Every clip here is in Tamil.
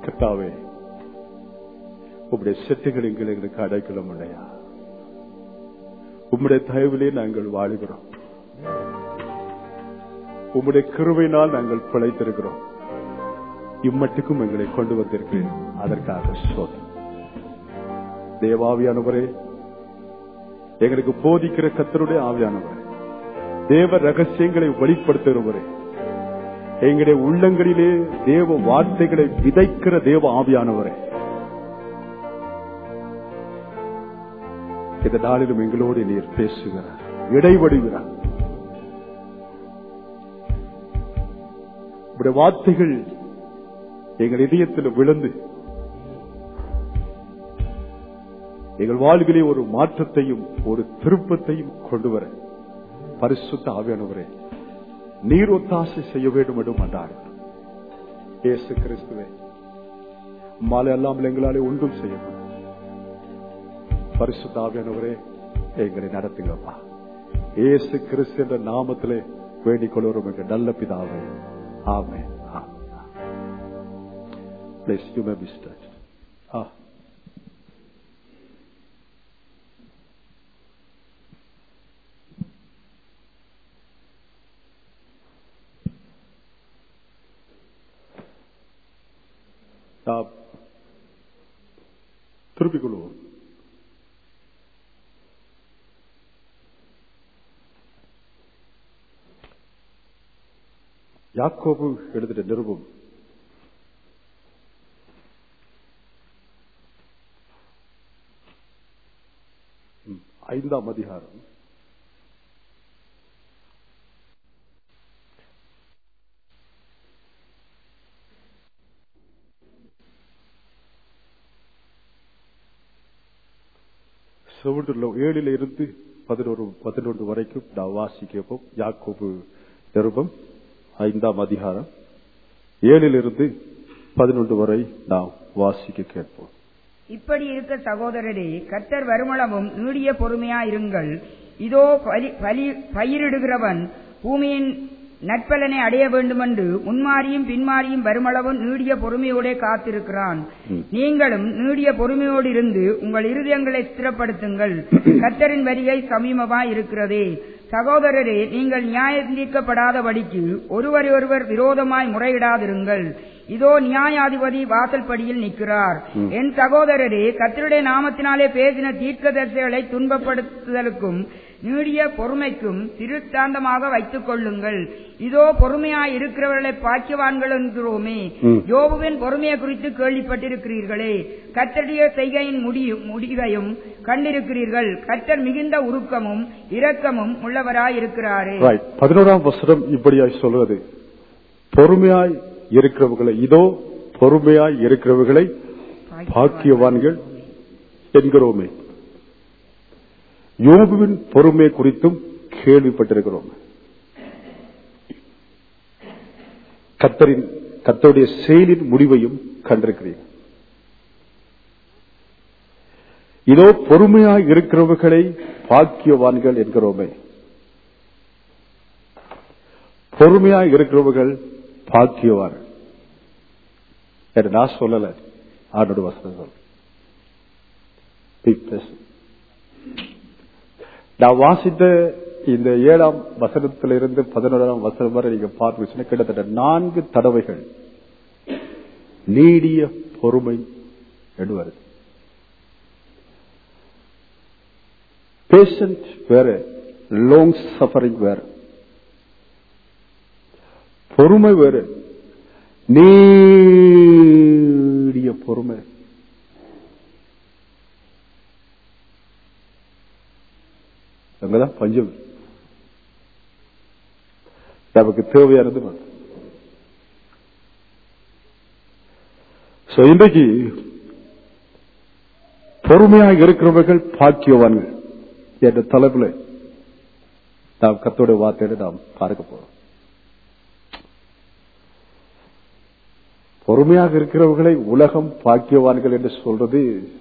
கத்தாவே உம்முடைய செட்டுகள் எங்கள் எங்களுக்கு அடைக்கலம் இல்லையா உம்முடைய தயவிலே நாங்கள் வாழுகிறோம் உம்முடைய கிருபையினால் நாங்கள் பிழைத்திருக்கிறோம் இம்மட்டுக்கும் எங்களை கொண்டு வந்திருக்கிறேன் அதற்காக சோதனை தேவாவியானவரே எங்களுக்கு போதிக்கிற கத்தருடைய ஆவியானவரே தேவ ரகசியங்களை வெளிப்படுத்துகிறவரே எங்களுடைய உள்ளங்களிலே தேவ வார்த்தைகளை விதைக்கிற தேவ ஆவியானவரே இந்த நாளிலும் எங்களோடு நீர் பேசுகிறார் இடைவடுகிறார் உடைய வார்த்தைகள் எங்கள் இதயத்தில் விழுந்து எங்கள் வாழ்விலே ஒரு மாற்றத்தையும் ஒரு திருப்பத்தையும் கொண்டு வர பரிசுத்த ஆவியானவரே நீர் ஒத்தாசை செய்ய வேண்டும் என்று மாட்டார் இயேசு கிறிஸ்துவே மாலை அல்லாமல் எங்களாலே ஒன்றும் செய்ய முடியாது. பரிசுத்த ஆவியானவரே எங்களை நடத்துங்கப்பா இயேசு கிறிஸ்து என்ற நாமத்திலே வேண்டிக் கொள்வோம் எங்கள் நல்ல பிதாவே ஆமென் ஆமென் Please, you may be stretched. Ah. நாம் திருப்பிக் கொள்வோம் யாக்கோபு எழுதின நிருபம் ம், ஐந்தாம் அதிகாரம் செவன்றுல ஏழில இருந்து பதினோரு பதினொன்று வரைக்கும் நான் வாசிக்கப்போம் யாக்கோபு நிருபம் ஐந்தாம் அதிகாரம் ஏழிலிருந்து பதினொன்று வரை நாம் வாசிக்க கேட்போம் இப்படி இருக்க சகோதரரே கர்த்தர் வருமளவும் நீடிய பொறுமையாயிருங்கள் இதோ பலி- பலி- பயிரிடுகிறவன் பூமியின் நட்பலனை அடைய வேண்டுமென்று முன்மாறியும் பின்மாறியும் வருமளவும் நீடிய பொறுமையோடே காத்திருக்கிறான் நீங்களும் நீடிய பொறுமையோடு இருந்து உங்கள் இருதயங்களை ஸ்திரப்படுத்துங்கள் கர்த்தரின் வருகை சமீபமாய் இருக்கிறதே சகோதரரே நீங்கள் நியாயம் தீர்க்கப்படாதபடிக்கு ஒருவரை ஒருவர் விரோதமாய் முறையிடாதிருங்கள் இதோ நியாயாதிபதி வாசல் படியில் நிற்கிறார் என் சகோதரரே கர்த்தருடைய நாமத்தினாலே பேசின தீர்க்கதரிசிகளை துன்பப்படுத்துதலுக்கும் நீடிய பொறுமைக்கும் திருத்தாந்தமாக வைத்துக் கொள்ளுங்கள் இதோ பொறுமையாய் இருக்கிறவர்களை பாக்கியவான்கள் என்கிறோமே ம். யோபுவின் பொறுமையை குறித்து கேள்விப்பட்டிருக்கிறீர்களே கர்த்தருடைய செய்கையின் முடியும் முடிவையும் கண்டிருக்கிறீர்கள் கர்த்தர் மிகுந்த உருக்கமும் இரக்கமும் உள்ளவராய் இருக்கிறாரே Right. பதினோராம் வசனம் இப்படியாய் சொல்றது பொறுமையாய் இருக்கிறவர்களை இதோ பொறுமையாய் இருக்கிறவர்களை பாக்கியவான்கள் என்கிறோமே யோபுவின் பொறுமை குறித்தும் கேள்விப்பட்டிருக்கிறோம் கத்தரின் கத்தருடைய செயலின் முடிவையும் கண்டிருக்கிறீர்கள் இதோ பொறுமையாய் இருக்கிறவர்களை பாக்கியவான்கள் என்கிறோமே பொறுமையாய் இருக்கிறவர்கள் பாக்கியவான்கள் என்று நான் சொல்லல ஆண்டோட வசனம் சொல்ல நான் வாசித்த இந்த ஏழாம் வசனத்திலிருந்து பதினோராம் வசனம் வரை நீங்க பார்த்துச்சுன்னா கிட்டத்தட்ட நான்கு தடவைகள் நீடிய பொறுமை என்று வருது பேஷண்ட் வேற லாங் சஃபரிங் வேற பொறுமை வேறு நீடிய பொறுமை அங்கதான் பஞ்சம் நமக்கு தேவையானது மட்டும். So, இன்றைக்கு பொறுமையாக இருக்கிறவர்கள் பாக்கியவான்கள் என்ற தலைப்புல நாம் கத்தோட வார்த்தையில நாம் பார்க்க போறோம் பொறுமையாக இருக்கிறவர்களை உலகம் பாக்கியவான்கள் என்று சொல்றது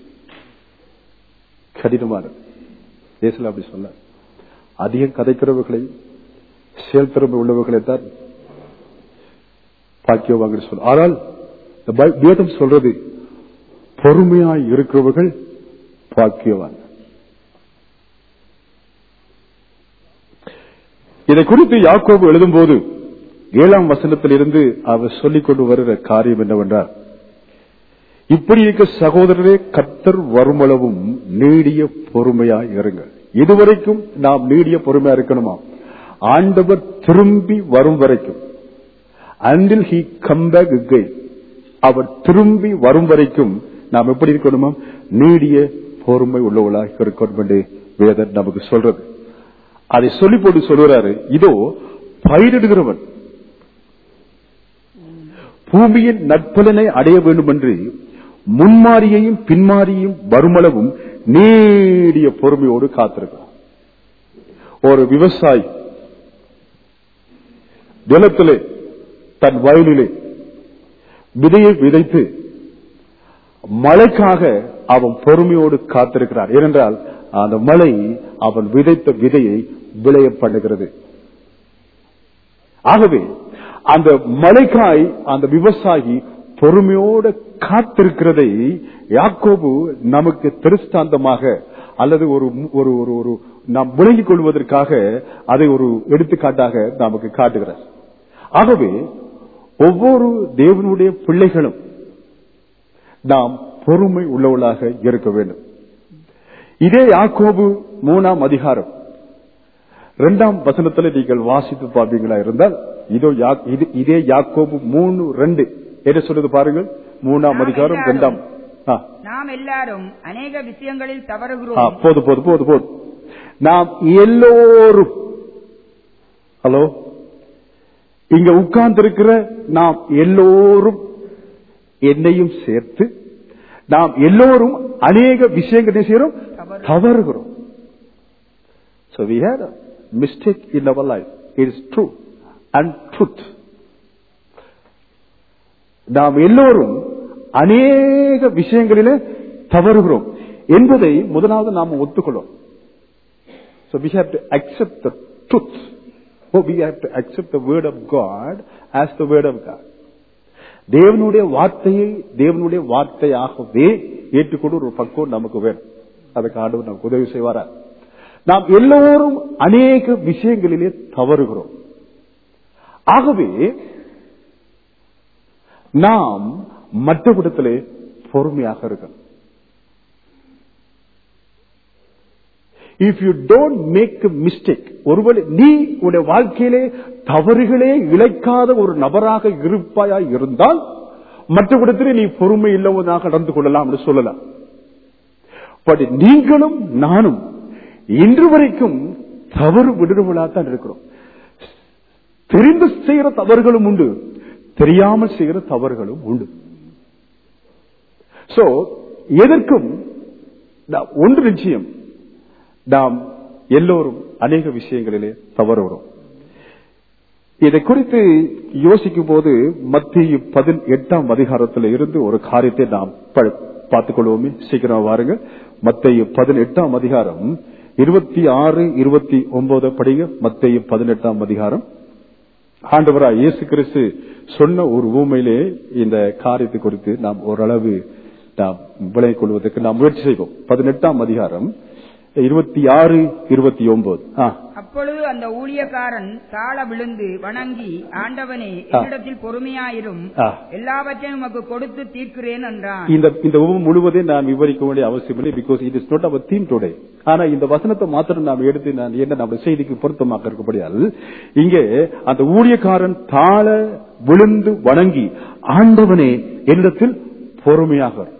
கடினமானது தேசில அப்படி சொல்ல அதிகம் கதைக்கிறவர்களை செயல் திறமை உள்ளவர்களை தான் பாக்கியவான்கள் சொல்ல ஆனால் இந்த பை- வேதம் சொல்றது பொறுமையாய் இருக்கிறவர்கள் பாக்கியவான் இதை குறித்து யாக்கோபு எழுதும்போது ஏழாம் வசனத்திலிருந்து அவர் சொல்லிக் கொண்டு வருகிற காரியம் என்னவென்றால் இப்படி இருக்க சகோதரரே கத்தர் வருமளவும் நீடிய பொறுமையாய் இருங்கள் இதுவரைக்கும் நாம் நீடிய பொறுமையா இருக்கணுமா ஆண்டவர் திரும்பி வரும் வரைக்கும் until he come back again அவர் திரும்பி வரும் வரைக்கும் நாம் எப்படி இருக்கணுமா நீடிய பொறுமை உள்ளவளாக இருக்கணும் என்று வேதன் நமக்கு சொல்றது அதை சொல்லி போட்டு சொல்லுறாரு இதோ பயிரிடுகிறவன் பூமியின் நற்பலனை அடைய வேண்டும் என்று முன்மாரியையும் பின்மாரியும் வருமளவும் நீடிய பொறுமையோடு காத்திருக்கிறான் ஒரு விவசாயி நிலத்திலே தன் வயலிலே விதையை விதைத்து மழைக்காக அவன் பொறுமையோடு காத்திருக்கிறான் ஏனென்றால் அந்த மழை அவன் விதைத்த விதையை விளைய பண்ணுகிறது ஆகவே அந்த மழைக்காய் அந்த விவசாயி பொறுமையோடு காத்திருக்கிறதை யாக்கோபு நமக்கு திருஷ்டாந்தமாக அல்லது ஒரு ஒரு ஒரு ஒரு நாம் விலகிக் கொள்வதற்காக அதை ஒரு எடுத்துக்காட்டாக நமக்கு காட்டுகிறார் ஆகவே ஒவ்வொரு தேவனுடைய பிள்ளைகளும் நாம் பொறுமை உள்ளவர்களாக இருக்க வேண்டும் இதே யாக்கோபு மூணாம் அதிகாரம் இரண்டாம் வசனத்துல நீங்கள் வாசித்து பார்ப்பீங்களா இருந்தால் இதோ யா- இது- இதே யாக்கோபு மூணு ரெண்டு என்ன சொல்லுது பாருங்கள் மூணாம் அதிகாரம் இரண்டாம் ஆ, நாம் எல்லாரும் அநேக விஷயங்களில் ஆ, தவறுகிறோம் போது போது போது போது நாம் எல்லோரும் ஹலோ இங்க உட்கார்ந்து இருக்கிற நாம் எல்லோரும் என்னையும் சேர்த்து நாம் எல்லோரும் அநேக விஷயங்களை செய்யறோம் தவறு. தவறுகிறோம் So we had a mistake in our life. It is true and truth. நாம் எல்லோரும் அநேக விஷயங்களிலே தவறுகிறோம் என்பதை முதலாவது நாம் ஒத்துக்கொள்ளும் So we have to accept the truth. Oh, we have to accept the word of God as the word of God. தேவனுடைய வார்த்தையை தேவனுடைய வார்த்தையாகவே ஏற்றுக்கொண்டு ஒரு பக்குவம் நமக்கு வேணும் அதுக்கு ஆண்டவர் நமக்கு உதவி செய்வாரா நாம் எல்லோரும் அநேக விஷயங்களிலே தவறுகிறோம் ஆகவே நாம் மற்றவிடத்திலே பொறுமையாக இருக்கணும் if you don't make mistake ஒருவேளை நீ உடைய வாழ்க்கையிலே தவறுகளே இழைக்காத ஒரு நபராக இருப்பாயா இருந்தால் மற்றவிடத்திலே நீ பொறுமை இல்லவனாக நடந்து கொள்ளலாம் என்று சொல்லலாம் பட் நீங்களும் நானும் இன்று வரைக்கும் தவறு விடுதலாத்தான் இருக்கிறோம் தெரிந்து செய்கிற தவறுகளும் உண்டு தெரியாமல் செய்கிற தவறுகளும் உண்டு சோ எதற்கும் நாம் ஒன்று நிச்சயம் நாம் எல்லோரும் அநேக விஷயங்களிலே தவறுகிறோம் இதை குறித்து யோசிக்கும் போது மத்திய பதினெட்டாம் அதிகாரத்தில் இருந்து ஒரு காரியத்தை நாம் ப- பார்த்துக் கொள்வோமே சீக்கிரம் வாருங்க மத்திய பதினெட்டாம் அதிகாரம் இருபத்தி ஆறு இருபத்தி ஒன்பது படிங்க மத்திய பதினெட்டாம் அதிகாரம் ஆண்டவராய் இயேசு கிறிஸ்து சொன்ன ஒரு ஊமையிலே இந்த காரியத்தை குறித்து நாம் ஓரளவு நாம் விளங்கிக் கொள்வதற்கு நாம் முயற்சி செய்வோம் பதினெட்டாம் அதிகாரம் இருபத்தி ஆறு இருபத்தி ஒன்பது அப்பொழுது அந்த ஊழியக்காரன் தாழ விழுந்து வணங்கி ஆண்டவனே என்னிடத்தில் பொறுமையாயிரும் ஆ. எல்லாவற்றையும் உமக்கு கொடுத்து தீர்க்கிறேன் என்றான் இந்த இந்த உபம் முழுவதே நான் விவரிக்க வேண்டிய அவசியம் இல்லை because it is not our theme today ஆனா இந்த வசனத்தை மாத்திரம் நாம் எடுத்து நான் என்ன நம்ம செய்திக்கு பொருத்தமாக இருக்கப்படியால் இங்கே அந்த ஊழியக்காரன் தாழ விழுந்து வணங்கி ஆண்டவனே என்னிடத்தில் பொறுமையாக இரு.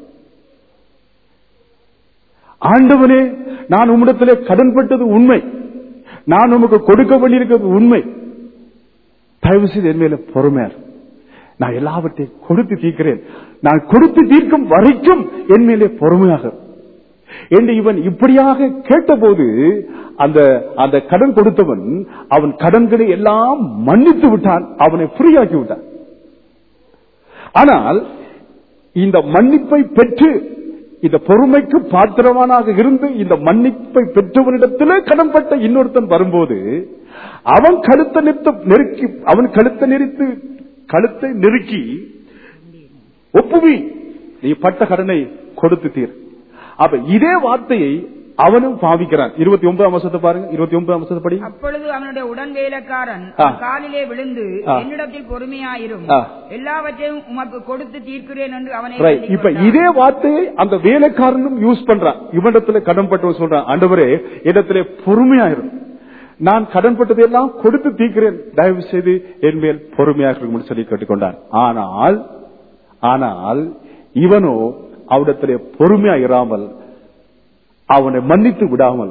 ஆண்டவனே நான் உம்மிடத்திலே கடன்பட்டது உண்மை நான் உமக்கு கொடுக்க வேண்டியிருக்கிறது உண்மை தயவு செய்து என் மேல பொறுமையா இரு. நான் எல்லாவற்றையும் கொடுத்து தீர்க்கிறேன் நான் கொடுத்து தீர்க்கும் வரைக்கும் என் மேலே பொறுமையாக இரு. என்று இவன் இப்படியாக கேட்டபோது அந்த அந்த கடன் கொடுத்தவன் அவன் கடன்களை எல்லாம் மன்னித்து விட்டான் அவனை ஃப்ரீயாக்கி விட்டான் ஆனால் இந்த மன்னிப்பை பெற்று இந்த பொறுமைக்கு பாத்திரவானாக இருந்து இந்த மன்னிப்பை பெற்றவனிடத்திலே கடன்பட்ட இன்னொருத்தன் வரும்போது அவன் கழுத்தை நிறுத்த நெருக்கி அவன் கழுத்தை நெறித்து கழுத்தை நெருக்கி ஒப்புவி நீ பட்ட கடனை கொடுத்து தீர் அப்ப இதே வார்த்தையை அவனும் பாவிக்கிறான் இருபத்தி ஒன்பதாம் வருஷத்தை பாருங்க இருபத்தி ஒன்பதாம் வருஷத்தை படி அப்பொழுது அவனுடைய உடன் வேலைக்காரன் ஆ. காலிலே விழுந்து ஆ. என்னிடத்தில் பொறுமையாயிரும் ஆ. எல்லாவற்றையும் உமக்கு கொடுத்து தீர்க்கிறேன் என்று அவனை Right. வேண்டிக் இப்ப கொண்டான். இதே வார்த்தையை அந்த வேலைக்காரனும் யூஸ் பண்றான் இவனிடத்துல கடன்பட்டவன் சொல்றான் ஆண்டவரே இடத்துல பொறுமையாயிரும் நான் கடன்பட்டதையெல்லாம் கொடுத்து தீர்க்கிறேன் தயவு செய்து என் மேல் பொறுமையாக இருக்கும்னு சொல்லி கேட்டுக்கொண்டான் ஆனால் ஆனால் இவனோ அவனிடத்திலே பொறுமையா இராமல் அவனை மன்னித்து விடாமல்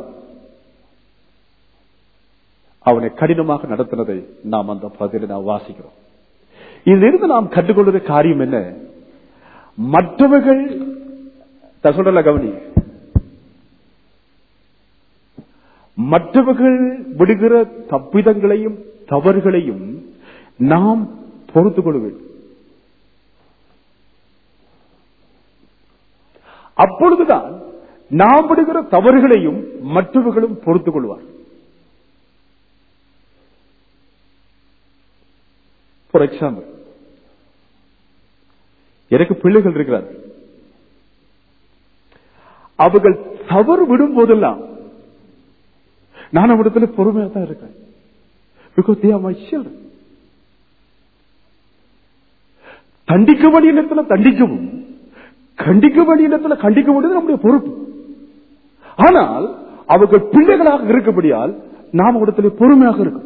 அவனை கடினமாக நடத்தினதை நாம் அந்த பதிலை நாம் வாசிக்கிறோம் இதிலிருந்து நாம் கற்றுக்கொள்வது காரியம் என்ன மற்றவர்கள் நான் சொல்றல கவனி மற்றவர்கள் விடுகிற தப்பிதங்களையும் தவறுகளையும் நாம் பொறுத்துக் கொள்ள வேண்டும் அப்பொழுதுதான் நாம் விடுகிற தவறுகளையும் மற்றவர்களும் பொறுத்துக் கொள்வார் ஃபார் எக்ஸாம்பிள் எனக்கு பிள்ளைகள் இருக்கிறார்கள் அவர்கள் தவறு விடும் போதெல்லாம் நான் அவரிடத்துல பொறுமையா தான் இருக்கேன் because they are my children தண்டிக்க வேண்டிய இடத்துல தண்டிக்கவும் கண்டிக்க வேண்டிய இடத்துல கண்டிக்க வேண்டியது நம்முடைய பொறுப்பு ஆனால் அவர்கள் பிள்ளைகளாக இருக்கபடியால் நாம் அவரிடத்தில் பொறுமையாக இருக்கும்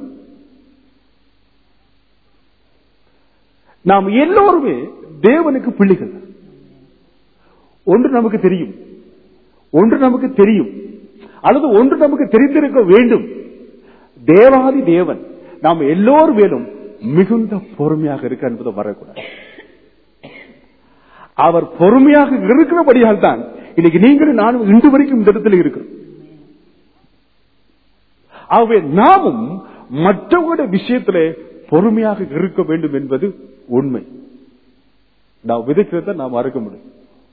நாம் எல்லோருமே தேவனுக்கு பிள்ளைகள் ஒன்று நமக்கு தெரியும் ஒன்று நமக்கு தெரியும் அல்லது ஒன்று நமக்கு தெரிந்திருக்க வேண்டும் தேவாதி தேவன் நாம் எல்லோரும் மேலும் மிகுந்த பொறுமையாக இருக்க என்பது வரக்கூடாது அவர் பொறுமையாக இருக்கிறபடியால் தான் இன்னைக்கு நீங்களும் நானும் இன்று வரைக்கும் இந்த இடத்துல இருக்கிறோம் ஆகவே நாமும் மற்றவங்களுடைய விஷயத்திலே பொறுமையாக இருக்க வேண்டும் என்பது உண்மை நாம் விதைக்கிறத நாம் அறுக்க முடியும்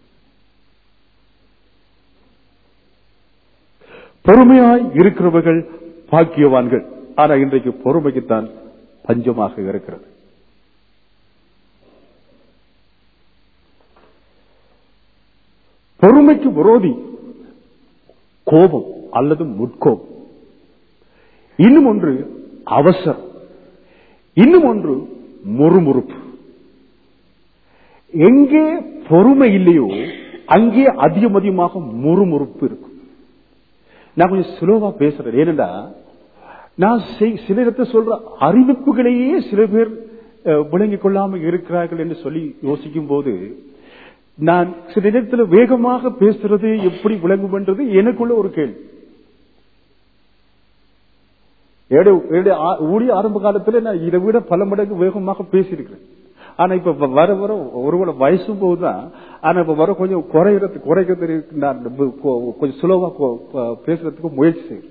பொறுமையாய் இருக்கிறவர்கள் பாக்கியவான்கள் ஆனா இன்றைக்கு பொறுமைக்குத்தான் பஞ்சமாக இருக்கிறது பொறுமைக்கு விரோதி கோபம் அல்லது முட்கோபம் இன்னும் ஒன்று அவசரம் இன்னும் ஒன்று முறுமுறுப்பு எங்கே பொறுமை இல்லையோ அங்கே அதிகம் அதிகமாக முறுமுறுப்பு இருக்கும் நான் கொஞ்சம் சுலோவா பேசுறேன் ஏனென்றா நான் செய்- சில இடத்தை சொல்ற அறிவிப்புகளையே சில பேர் அஹ், விளங்கிக் கொள்ளாமல் இருக்கிறார்கள் என்று சொல்லி யோசிக்கும் போது நான் சில நேரத்தில் வேகமாக பேசுறது எப்படி விளங்கும் என்றது எனக்குள்ள ஒரு கேள்வி என்னுடைய- என்னுடைய ஆ- ஊழிய ஆரம்ப காலத்துல நான் இதை விட பல மடங்கு வேகமாக பேசியிருக்கிறேன் ஆனா இப்ப வ- வர வர ஒருவேளை வயசும் போதுதான் ஆனா இப்ப வர கொஞ்சம் குறைகிறது குறைக்கிறது நான் ப- கொ- கொஞ்சம் சுலபா கொ- ப- பேசுறதுக்கு முயற்சி செய்கிறேன்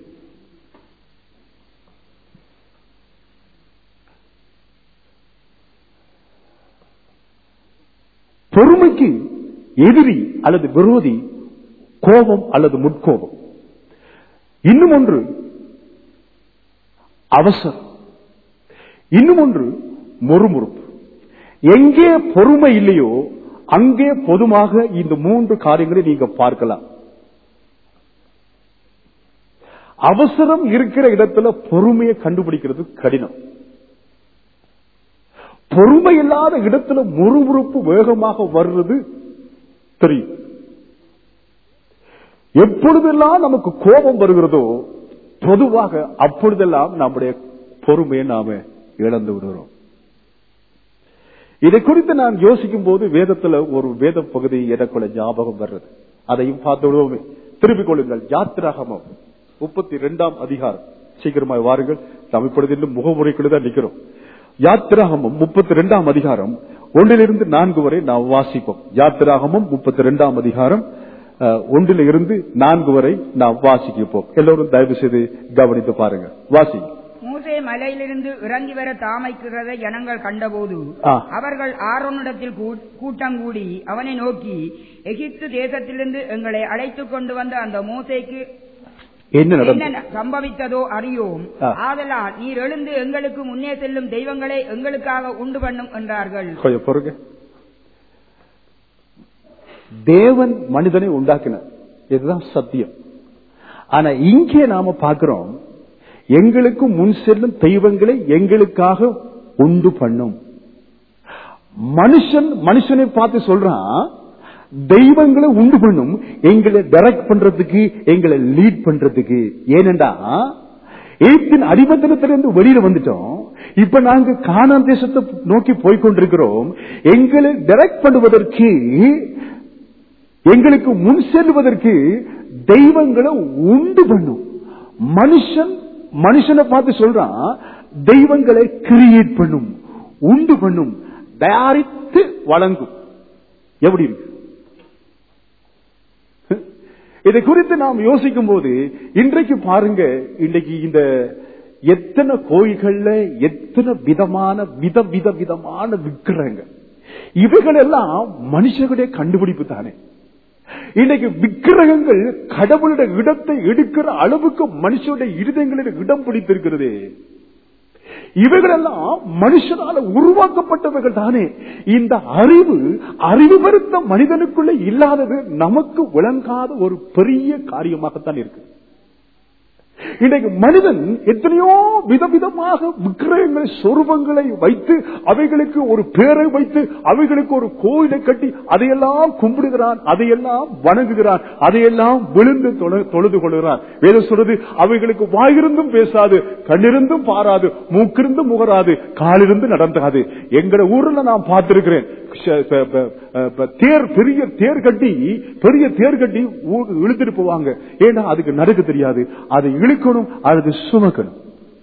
பொறுமைக்கு எதிரி அல்லது விரோதி கோபம் அல்லது முட்கோபம் இன்னும் ஒன்று அவசரம் இன்னும் ஒன்று முறுமுறுப்பு எங்கே பொறுமை இல்லையோ அங்கே பொதுவாக இந்த மூன்று காரியங்களை நீங்க பார்க்கலாம் அவசரம் இருக்கிற இடத்துல பொறுமையை கண்டுபிடிக்கிறது கடினம் பொறுமை இல்லாத இடத்துல முறுமுறுப்பு வேகமாக வர்றது தெரியும் எப்பொழுதெல்லாம் நமக்கு கோபம் வருகிறதோ பொதுவாக அப்பொழுதெல்லாம் நம்முடைய பொறுமையை நாம இழந்து விடுகிறோம் இதை குறித்து நான் யோசிக்கும் போது வேதத்துல ஒரு வேத பகுதி எனக்குள்ள ஞாபகம் வர்றது அதையும் பார்த்து விடுவோமே திருப்பிக் கொள்ளுங்கள் யாத்திராகமம் முப்பத்தி இரண்டாம் அதிகாரம் சீக்கிரமாய் வாருங்கள் நாம் இப்பொழுது இன்னும் முகமுறைக்குள்ள தான் நிக்கிறோம் யாத்திராகமம் முப்பத்தி இரண்டாம் அதிகாரம் ஒன்றிலிருந்து நான்கு வரை நாம் வாசிப்போம் யாத்திராகமம் முப்பத்தி இரண்டாம் அதிகாரம் அஹ், ஒன்றில் இருந்து நான்கு வரை நாம் வாசிக்கப்போம் எல்லோரும் தயவு செய்து கவனித்து பாருங்க வாசி மூசே மலையிலிருந்து இறங்கி வர தாமைக்கிறதை ஜனங்கள் கண்டபோது ஆ. அவர்கள் ஆரோனிடத்தில் கூ- கூட்டம் கூடி அவனை நோக்கி எகிப்து தேசத்திலிருந்து எங்களை அழைத்துக் கொண்டு வந்த அந்த மோசேக்கு என்ன நடந்தது என்ன சம்பவித்ததோ அறியோம் ஆ. ஆதலால் நீர் எழுந்து எங்களுக்கு முன்னே செல்லும் தெய்வங்களை எங்களுக்காக உண்டு பண்ணும் என்றார்கள் கொஞ்சம் பொறுங்க தேவன் மனிதனை உண்டாக்கினார் இதுதான் சத்தியம் ஆனா இங்கே நாம பார்க்கிறோம் எங்களுக்கு முன் செல்லும் தெய்வங்களை எங்களுக்காக உண்டு பண்ணும் மனுஷன் மனுஷனை பார்த்து சொல்றான் தெய்வங்களை உண்டு பண்ணும் எங்களை டைரக்ட் பண்றதுக்கு எங்களை லீட் பண்றதுக்கு ஏனென்றா எய்த்தின் அடிமத்தனத்திலிருந்து வெளியில வந்துட்டோம் இப்ப நாங்க காணான் தேசத்தை நோக்கி போய்கொண்டிருக்கிறோம் எங்களை டைரக்ட் பண்ணுவதற்கு எங்களுக்கு முன் செல்வதற்கு தெய்வங்களை உண்டு பண்ணும் மனுஷன் மனுஷனை பார்த்து சொல்றான் தெய்வங்களை கிரியேட் பண்ணும் உண்டு பண்ணும் தயாரித்து வழங்கும் எப்படி இருக்கு இதை குறித்து நாம் யோசிக்கும் போது இன்றைக்கு பாருங்க இன்றைக்கு இந்த எத்தனை கோயில்கள்ல எத்தனை விதமான வித வித விதமான விக்கிரகங்கள் இவைகள் எல்லாம் மனுஷர்களுடைய கண்டுபிடிப்பு தானே இன்னைக்கு விக்கிரகங்கள் கடவுளுடைய இடத்தை எடுக்கிற அளவுக்கு மனுஷனுடைய இருதயங்களில் இடம் பிடித்திருக்கிறது இவைகளெல்லாம் மனுஷனால உருவாக்கப்பட்டவைகள் தானே இந்த அறிவு அறிவு பெருத்த மனிதனுக்குள்ள இல்லாதது நமக்கு விளங்காத ஒரு பெரிய காரியமாகத்தான் இருக்கு இன்றைக்கு மனிதன் எத்தனையோ விதவிதமாக விக்கிரகங்களை சொருபங்களை வைத்து அவைகளுக்கு ஒரு பேரை வைத்து அவைகளுக்கு ஒரு கோயிலை கட்டி அதையெல்லாம் கும்பிடுகிறான் அதையெல்லாம் வணங்குகிறான் அதையெல்லாம் விழுந்து தொழ- தொழுது கொள்கிறான் வேத சொல்றது அவைகளுக்கு வாயிருந்தும் பேசாது கண்ணிருந்தும் பாராது மூக்கிருந்தும் முகராது காலிருந்து நடந்தாது எங்கட ஊர்ல நான் பார்த்திருக்கிறேன் ஷ- ப- ப- ப- தேர் பெரிய தேர் கட்டி பெரிய தேர் கட்டி ஊருக்கு இழுத்துட்டு போவாங்க ஏன்னா அதுக்கு நடக்க தெரியாது அதை இழுக்கணும் அதுக்கு சுமக்கணும்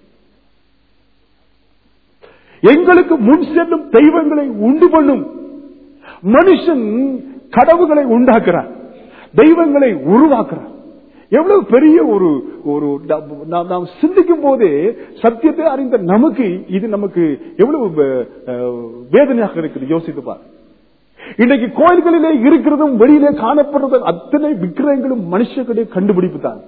எங்களுக்கு முன் செல்லும் தெய்வங்களை உண்டு பண்ணும் மனுஷன் கடவுகளை உண்டாக்குறான் தெய்வங்களை உருவாக்குறான் எவ்வளவு பெரிய ஒரு ஒரு நாம் நாம் சிந்திக்கும் போதே சத்தியத்தை அறிந்த நமக்கு இது நமக்கு எவ்வளவு அஹ், வேதனையாக இருக்குது யோசித்து பார் இன்னைக்கு கோயில்களிலே இருக்கிறதும் வெளியிலே காணப்படுறதும் அத்தனை விக்கிரகங்களும் மனுஷர்களுடைய கண்டுபிடிப்பு தான்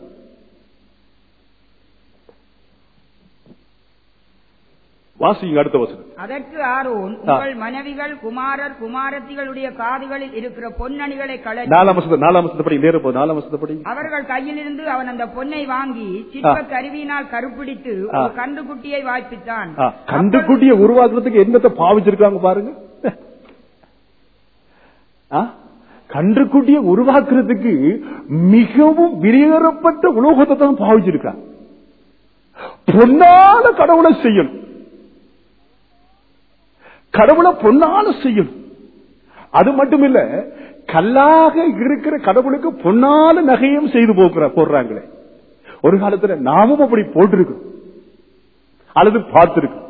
வாசிங்க அடுத்த வசனம் அதற்கு ஆரோன் உங்கள் மனைவிகள் குமாரர் குமாரத்திகளுடைய காதுகளில் இருக்கிற பொன்னணிகளை கலட்டி நாலாம் வசனம் நாலாம் வசனப்படி நேர போ நாலாம் வசனப்படி அவர்கள் கையிலிருந்து அவன் அந்த பொன்னை வாங்கி சிற்ப கருவியினால் கருப்பிடித்து ஆ. ஒரு கன்றுக்குட்டியை வாய்ப்பித்தான் ஆ, கண்டுக்குட்டியை உருவாக்குறதுக்கு என்னத்தை பாவிச்சிருக்காங்க பாருங்க ஆ? கன்றுக்குட்டியை உருவாக்குறதுக்கு மிகவும் விரியேறப்பட்ட உலோகத்தை தான் பாவிச்சிருக்காங்க பொன்னால கடவுளை செய்யணும் கடவுளை பொன்னால செய்யணும் அது மட்டும் இல்ல கல்லாக இருக்கிற கடவுளுக்கு பொன்னால நகையும் செய்து போக்குற போடுறாங்களே ஒரு காலத்துல நாமும் அப்படி போட்டிருக்கோம் அல்லது பார்த்திருக்கோம்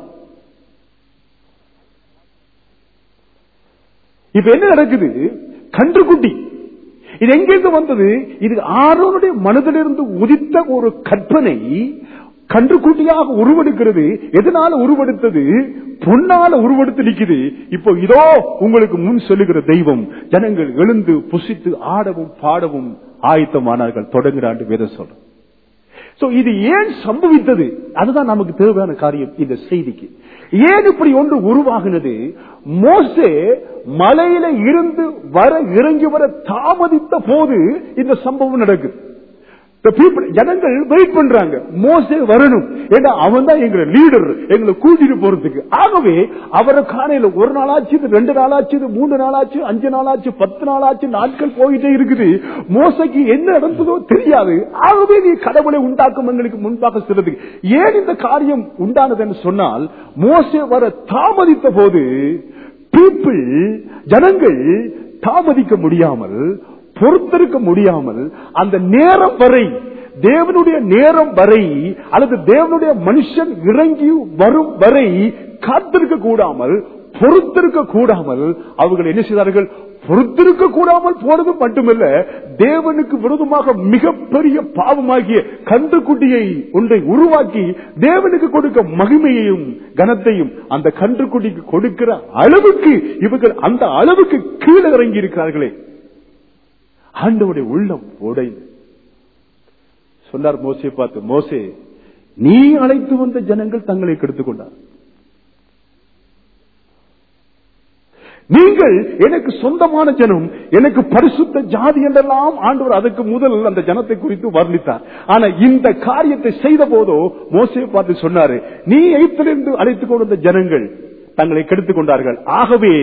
இப்ப என்ன நடக்குது கன்றுக்குட்டி இது எங்கிருந்து வந்தது இது ஆரோனுடைய மனதிலிருந்து உதித்த ஒரு கற்பனை கன்றுக்குட்டியாக உருவெடுக்கிறது எதனால உருவெடுத்தது பொன்னால உருவெடுத்து நிக்குது இப்போ இதோ உங்களுக்கு முன் சொல்லுகிற தெய்வம் ஜனங்கள் எழுந்து புசித்து ஆடவும் பாடவும் ஆயத்தமானார்கள் தொடங்குறாண்டு வேதம் சொல்றோம் சோ இது ஏன் சம்பவித்தது அதுதான் நமக்கு தேவையான காரியம் இந்த செய்திக்கு ஏன் இப்படி ஒன்று உருவாகினது மோசே மலையில இருந்து வர இறங்கி வர தாமதித்த போது இந்த சம்பவம் நடக்குது The people- ஜனங்கள் வெயிட் பண்றாங்க மோசே வரணும் ஏன்னா அவன் தான் எங்க லீடர் எங்களை கூட்டிட்டு போறதுக்கு ஆகவே அவரை காணையில ஒரு நாளாச்சு இது ரெண்டு நாளாச்சு இது மூணு நாளாச்சு அஞ்சு நாளாச்சு பத்து நாளாச்சு நாட்கள் போயிட்டே இருக்குது மோசைக்கு என்ன நடந்ததோ தெரியாது ஆகவே நீ கடவுளை உண்டாக்கும் எங்களுக்கு முன்பாக செல்றதுக்கு ஏன் இந்த காரியம் உண்டானதுன்னு சொன்னால் மோசே வர தாமதித்த போது பீப்புள் ஜனங்கள் தாமதிக்க முடியாமல் பொறுத்திருக்க முடியாமல் அந்த நேரம் வரை தேவனுடைய நேரம் வரை அல்லது தேவனுடைய மனுஷன் இறங்கி வரும் வரை காத்திருக்க கூடாமல் பொறுத்திருக்க கூடாமல் அவர்கள் என்ன செய்தார்கள் பொறுத்திருக்க கூடாமல் போனது மட்டுமல்ல தேவனுக்கு விரோதமாக மிகப்பெரிய பாவமாகிய கன்றுக்குட்டியை ஒன்றை உருவாக்கி தேவனுக்கு கொடுக்க மகிமையையும் கனத்தையும் அந்த கன்றுக்குட்டிக்கு கொடுக்கிற அளவுக்கு இவர்கள் அந்த அளவுக்கு கீழே இறங்கி இருக்கிறார்களே ஆண்டவுடைய உள்ளம் உடைந்து சொன்னார் மோசே பார்த்து மோசே நீ அழைத்து வந்த ஜனங்கள் தங்களை கெடுத்துக் கொண்டார் நீங்கள் எனக்கு சொந்தமான ஜனம் எனக்கு பரிசுத்த ஜாதி என்றெல்லாம் ஆண்டவர் அதுக்கு முதல் அந்த ஜனத்தை குறித்து வர்ணித்தார் ஆனா இந்த காரியத்தை செய்த போதோ மோசையை பார்த்து சொன்னாரு நீ எய்த்திலிருந்து அழைத்துக் கொண்டு வந்த ஜனங்கள் தங்களை கெடுத்துக் கொண்டார்கள் ஆகவே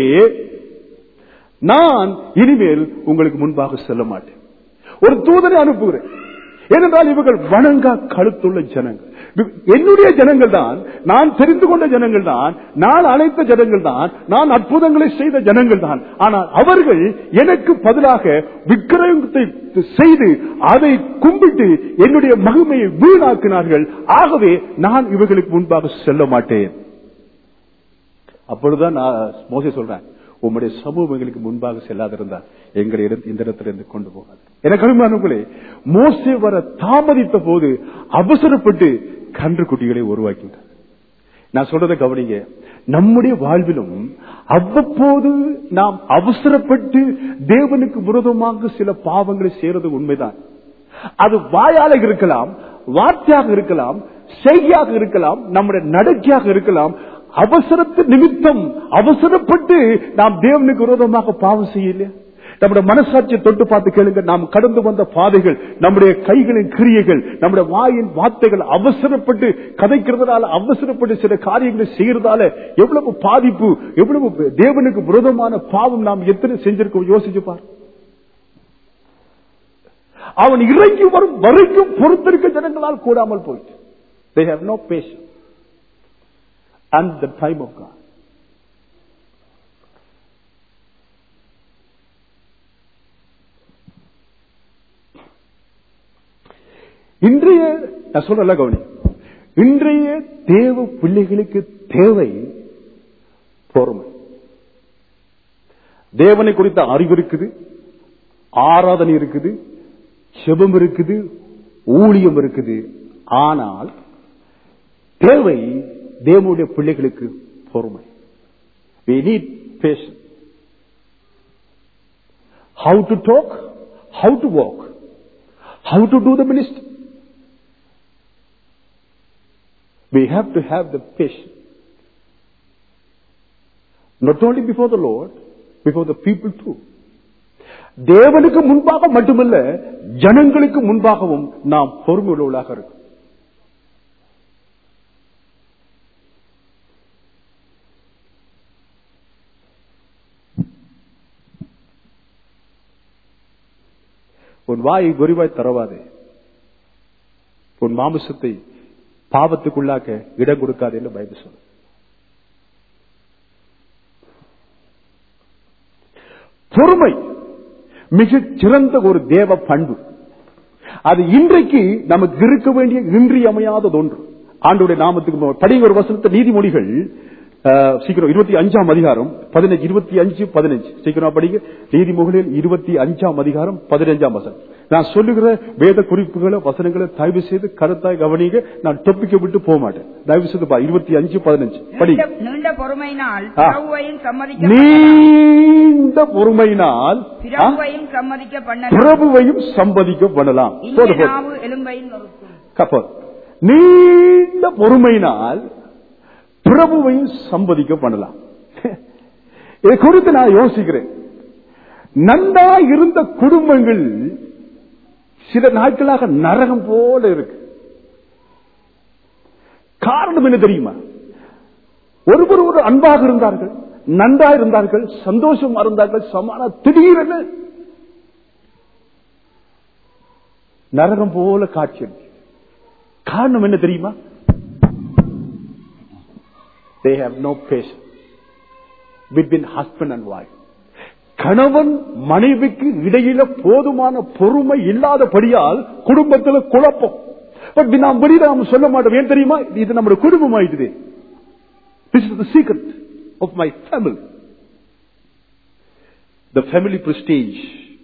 நான் இனிமேல் உங்களுக்கு முன்பாக செல்ல மாட்டேன் ஒரு தூதனை அனுப்புகிறேன் ஏனென்றால் இவர்கள் வணங்கா கழுத்துள்ள ஜனங்கள் என்னுடைய ஜனங்கள் தான் நான் தெரிந்து கொண்ட ஜனங்கள் தான் நான் அழைத்த ஜனங்கள் தான் நான் அற்புதங்களை செய்த ஜனங்கள் தான் ஆனால் அவர்கள் எனக்கு பதிலாக விக்கிரகத்தை செய்து அதை கும்பிட்டு என்னுடைய மகிமையை வீணாக்கினார்கள் ஆகவே நான் இவர்களுக்கு முன்பாக செல்ல மாட்டேன் அப்பொழுதுதான் நான் மோசே சொல்றேன் உம்முடைய சமூகம் எங்களுக்கு முன்பாக செல்லாதிருந்தால் எங்களை இந்த இடத்திலிருந்து கொண்டு போகாது எனக்கு அருமையானவர்களே மோசே வர தாமதித்த போது அவசரப்பட்டு கன்று குட்டிகளை உருவாக்கினார் நான் சொல்றதை கவனிங்க நம்முடைய வாழ்விலும் அவ்வப்போது நாம் அவசரப்பட்டு தேவனுக்கு விரோதமாக சில பாவங்களை செய்யறது உண்மைதான் அது வாயால இருக்கலாம் வார்த்தையாக இருக்கலாம் செய்தியாக இருக்கலாம் நம்முடைய நடக்கையாக இருக்கலாம் அவசரத்து நிமித்தம் அவசரப்பட்டு நாம் தேவனுக்கு விரோதமாக பாவம் செய்யல நம்முடைய மனசாட்சியை தொட்டு பார்த்து கேளுங்க நாம் கடந்து வந்த பாதைகள் நம்முடைய கைகளின் கிரியைகள் நம்முடைய வாயின் வார்த்தைகள் அவசரப்பட்டு கதைக்கிறதுனால அவசரப்பட்டு சில காரியங்களை செய்யறதால எவ்வளவு பாதிப்பு எவ்வளவு தேவனுக்கு விரோதமான பாவம் நாம் எத்தனை செஞ்சிருக்கோம் யோசிச்சு பார் அவன் இறங்கி வரும் வரைக்கும் பொறுத்திருக்க ஜனங்களால் கூடாமல் போயிட்டு they have no patience and the time of God. இன்றைய நான் சொல்றல கவனி இன்றைய தேவ பிள்ளைகளுக்கு தேவை பொறுமை தேவனை குறித்த அறிவு இருக்குது ஆராதனை இருக்குது செபம் இருக்குது ஊழியம் இருக்குது ஆனால் தேவை தேவனுடைய பிள்ளைகளுக்கு பொறுமை we need patience how to talk how to walk how to do the ministry we have to have the patience not only before the lord before the people too தேவனுக்கு முன்பாக மட்டுமல்ல ஜனங்களுக்கு முன்பாகவும் நாம் பொறுமை உள்ளவர்களாக இருக்கும் உன் வாயை குருவாய் தரவாதே உன் மாமிசத்தை பாவத்துக்குள்ளாக்க இடம் கொடுக்காது என்று பைபிள் சொல்லு பொறுமை மிக சிறந்த ஒரு தேவ பண்பு அது இன்றைக்கு நமக்கு இருக்க வேண்டிய இன்றியமையாதது ஒன்று ஆண்டுடைய நாமத்துக்கு படிங்க ஒரு வசனத்தை நீதிமொழிகள் சீக்கிரம் இருபத்தி அஞ்சாம் அதிகாரம் பதினஞ்சு இருபத்தி அஞ்சு பதினஞ்சு சீக்கிரம் படிங்க நீதிமொழியில் இருபத்தி அஞ்சாம் அதிகாரம் பதினஞ்சாம் வசனம் நான் சொல்லுகிற வேத குறிப்புகளை வசனங்களை தயவு செய்து கருத்தாய் கவனிங்க நான் டொப்பிக்க விட்டு போக மாட்டேன் தயவு செய்து பா இருபத்தி அஞ்சு பதினஞ்சு படி நீண்ட- நீண்ட பொறுமையினால் ஆ. பிரபுவையும் சம்மதிக்க நீண்ட பொறுமையினால் ஆ, பிரபுவையும் சம்மதிக்க பண்ணலாம் பிரபுவையும் சம்பதிக்க பண்ணலாம் இனிய போதும், போதும். நாவு எலும்பையும் நொறுக்கும் கப்பல் நீண்ட பொறுமையினால் பிரபுவையும் சம்பதிக்க பண்ணலாம் இதை குறித்து நான் யோசிக்கிறேன் நன்றா இருந்த குடும்பங்கள் சில நாட்களாக நரகம் போல இருக்கு காரணம் என்ன தெரியுமா ஒருவர் ஒரு அன்பாக இருந்தார்கள் நன்றா இருந்தார்கள் சந்தோஷமா இருந்தார்கள் சமான திடீரென நரகம் போல காட்சி அளிக்குது. காரணம் என்ன தெரியுமா they have no patience between husband and wife கணவன் மனைவிக்கு இடையில போதுமான பொறுமை இல்லாதபடியால் குடும்பத்தில் குழப்பம் பட் நாம் வெளியில நாம் சொல்ல மாட்டோம் ஏன் தெரியுமா இது நம்முடைய குடும்பம் ஆயிடுது this is the secret of my family the family prestige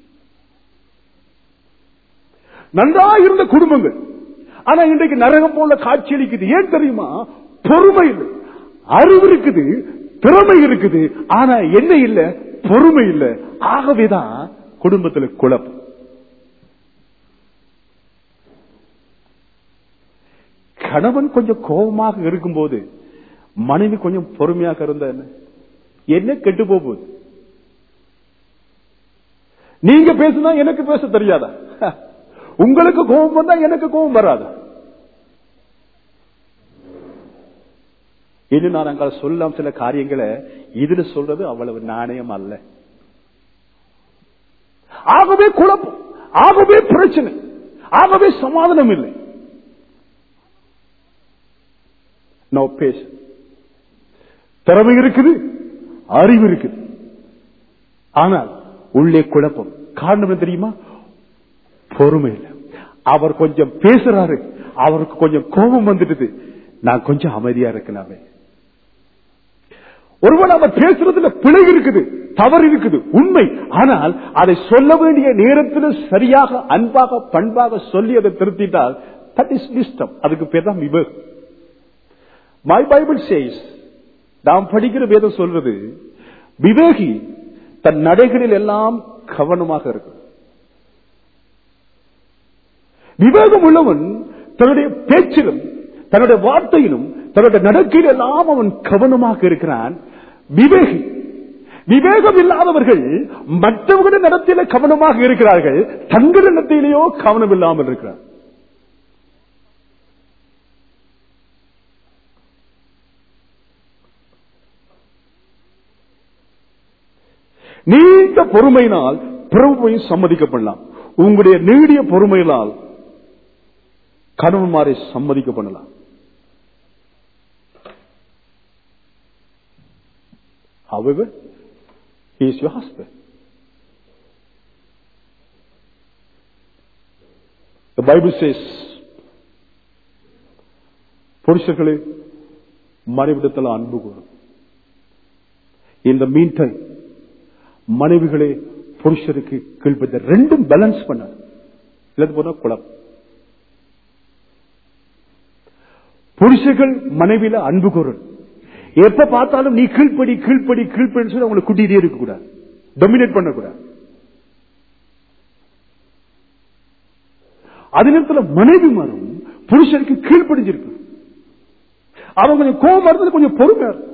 நன்றாக இருந்த குடும்பங்கள் ஆனா இன்றைக்கு நரகம் போல காட்சியளிக்குது ஏன் தெரியுமா பொறுமை இல்லை அறிவு இருக்குது திறமை இருக்குது ஆனா என்ன இல்ல பொறுமை இல்ல ஆகவேதான் குடும்பத்தில் குழப்பம் கணவன் கொஞ்சம் கோபமாக இருக்கும்போது மனைவி கொஞ்சம் பொறுமையாக இருந்தா என்ன என்ன கெட்டு போகுது நீங்க பேசுனா எனக்கு பேச தெரியாதா உங்களுக்கு கோபம் வந்தா எனக்கு கோபம் வராதா இது நான் அங்க சொல்லலாம் சில காரியங்களை இதுல சொல்றது அவ்வளவு நாணயம் அல்ல ஆகவே குழப்பம் ஆகவே பிரச்சனை ஆகவே சமாதானம் இல்லை நோ பேச திறமை இருக்குது அறிவு இருக்குது ஆனால் உள்ளே குழப்பம் காரணம் என்ன தெரியுமா பொறுமை இல்லை அவர் கொஞ்சம் பேசுறாரு அவருக்கு கொஞ்சம் கோபம் வந்துடுது நான் கொஞ்சம் அமைதியா இருக்கலாமே ஒருவன் அவர் பேசுறதுல பிழை இருக்குது தவறு இருக்குது உண்மை ஆனால் அதை சொல்ல வேண்டிய நேரத்தில் சரியாக அன்பாக பண்பாக சொல்லி அதை திருத்திட்டால் தட் இஸ் விஸ்டம் அதுக்கு பேர் தான் விவேக் மை பைபிள் சேஸ் நாம் படிக்கிற வேதம் சொல்றது விவேகி தன் நடைகளில் எல்லாம் கவனமாக இருக்கும் விவேகம் உள்ளவன் தன்னுடைய பேச்சிலும் தன்னுடைய வார்த்தையிலும் தன்னுடைய நடக்கையில் எல்லாம் அவன் கவனமாக இருக்கிறான் விவேகி விவேகம் இல்லாதவர்கள் மற்றவர்களுடைய நடத்தையில கவனமாக இருக்கிறார்கள் தங்கள் நடத்தையிலேயோ கவனம் இல்லாமல் இருக்கிறார் நீண்ட பொறுமையினால் பிரபுவையும் சம்மதிக்கப்படலாம் உங்களுடைய நீடிய பொறுமையினால் கணவன்மாரை சம்மதிக்க பண்ணலாம் However, he is your husband. The Bible says, புருஷர்களே மனைவிடத்தில் அன்பு கூறும் இந்த மீன் டைம் மனைவிகளே புருஷருக்கு கீழ்ப்பட்ட ரெண்டும் பேலன்ஸ் பண்ண இல்லது போனா குழப்பம் புருஷர்கள் மனைவியில அன்பு கூறணும் எப்ப பார்த்தாலும் நீ கீழ்ப்படி கீழ்ப்படி கீழ்ப்படி சொல்லி அவங்களை கூட்டிகிட்டே இருக்க கூடாது டொமினேட் பண்ணக்கூடாது அதே நேரத்தில் மனைவி மரம் புருஷனுக்கு கீழ்ப்படிஞ்சிருக்கு அவங்க கொஞ்சம் கோபம் வருது கொஞ்சம் பொறுமையா இருக்கும்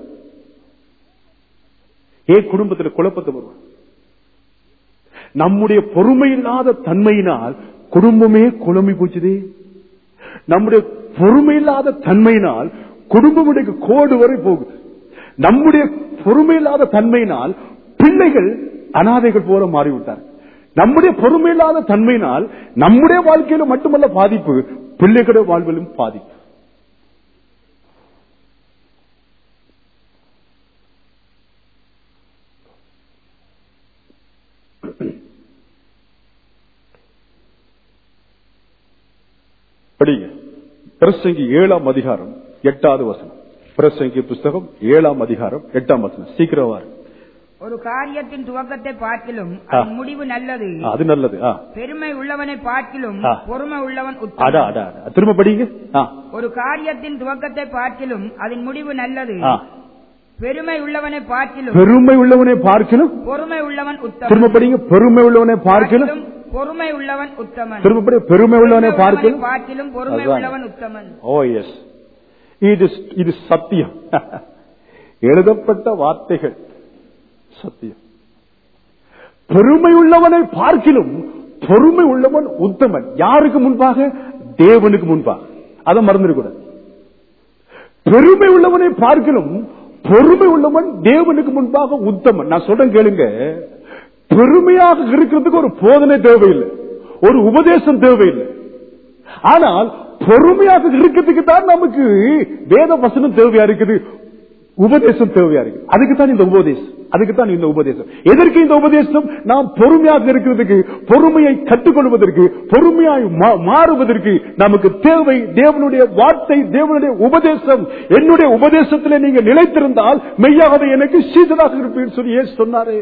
ஏன் குடும்பத்தில் குழப்பத்தை வருவாங்க நம்முடைய பொறுமை இல்லாத தன்மையினால் குடும்பமே குழம்பி போச்சுதே நம்முடைய பொறுமை இல்லாத தன்மையினால் குடும்பமுடைய கோடு வரை போகுது நம்முடைய பொறுமை இல்லாத தன்மையினால் பிள்ளைகள் அனாதைகள் போல மாறிவிட்டார் நம்முடைய பொறுமை இல்லாத தன்மையினால் நம்முடைய வாழ்க்கையில மட்டுமல்ல பாதிப்பு பிள்ளைகளுடைய வாழ்விலும் பாதிப்பு படிங்க பிரசங்கி ஏழாம் அதிகாரம் எட்டாவது வசனம் பிரசங்கி புஸ்தகம் ஏழாம் அதிகாரம் எட்டாம் வசனம் சீக்கிரம் வாரு. ஒரு காரியத்தின் துவக்கத்தை பார்க்கிலும் ஆ. அதன் முடிவு நல்லது ஆ, அது நல்லது ஆ. பெருமை உள்ளவனை பார்க்கிலும் ஆ. பொறுமை உள்ளவன் அடா உத்தமன் அடா அடா. திரும்ப படிங்க ஆ, ஒரு காரியத்தின் துவக்கத்தை பார்க்கிலும் அதன் முடிவு நல்லது ஆ. பெருமை உள்ளவனை பார்க்கிலும் பெருமை உள்ளவனை பார்க்கணும் பொறுமை உள்ளவன் உத்தமன் திரும்ப படிங்க பெருமை உள்ளவனை பார்க்கணும் பார்க்கிலும் பொறுமை உள்ளவன் உத்தமன் திரும்ப படி பெருமை உள்ளவனை பார்க்கணும் பார்க்கிலும் பொறுமை அதுதான். உள்ளவன் உத்தமன் ஓ எஸ் இது இது சத்தியம் எழுதப்பட்ட வார்த்தைகள் சத்தியம் பெருமை உள்ளவனை பார்க்கிலும் பொறுமை உள்ளவன் உத்தமன் யாருக்கு முன்பாக தேவனுக்கு முன்பாக அதை மறந்துடக்கூடாது பெருமை உள்ளவனை பார்க்கிலும் பொறுமை உள்ளவன் தேவனுக்கு முன்பாக உத்தமன் நான் சொல்றேன் கேளுங்க பெருமையாக இருக்கிறதுக்கு ஒரு போதனை தேவையில்லை ஒரு உபதேசம் தேவையில்லை ஆனால் பொறுமையாக இருக்கிறதுக்கு தான் நமக்கு வேத வசனம் தேவையா இருக்குது உபதேசம் தேவையா இருக்கு அதுக்கு தான் இந்த உபதேசம் அதுக்கு தான் இந்த உபதேசம் எதற்கு இந்த உபதேசம் நாம் பொறுமையாக இருக்கிறதுக்கு பொறுமையை கற்றுக்கொள்வதற்கு பொறுமையாய் மா- மாறுவதற்கு நமக்கு தேவை தேவனுடைய வார்த்தை தேவனுடைய உபதேசம் என்னுடைய உபதேசத்தில் நீங்க நிலைத்திருந்தால் மெய்யாகவே எனக்கு சீதனாக இருப்பீர்கள் சொல்லி ஏசு சொன்னாரே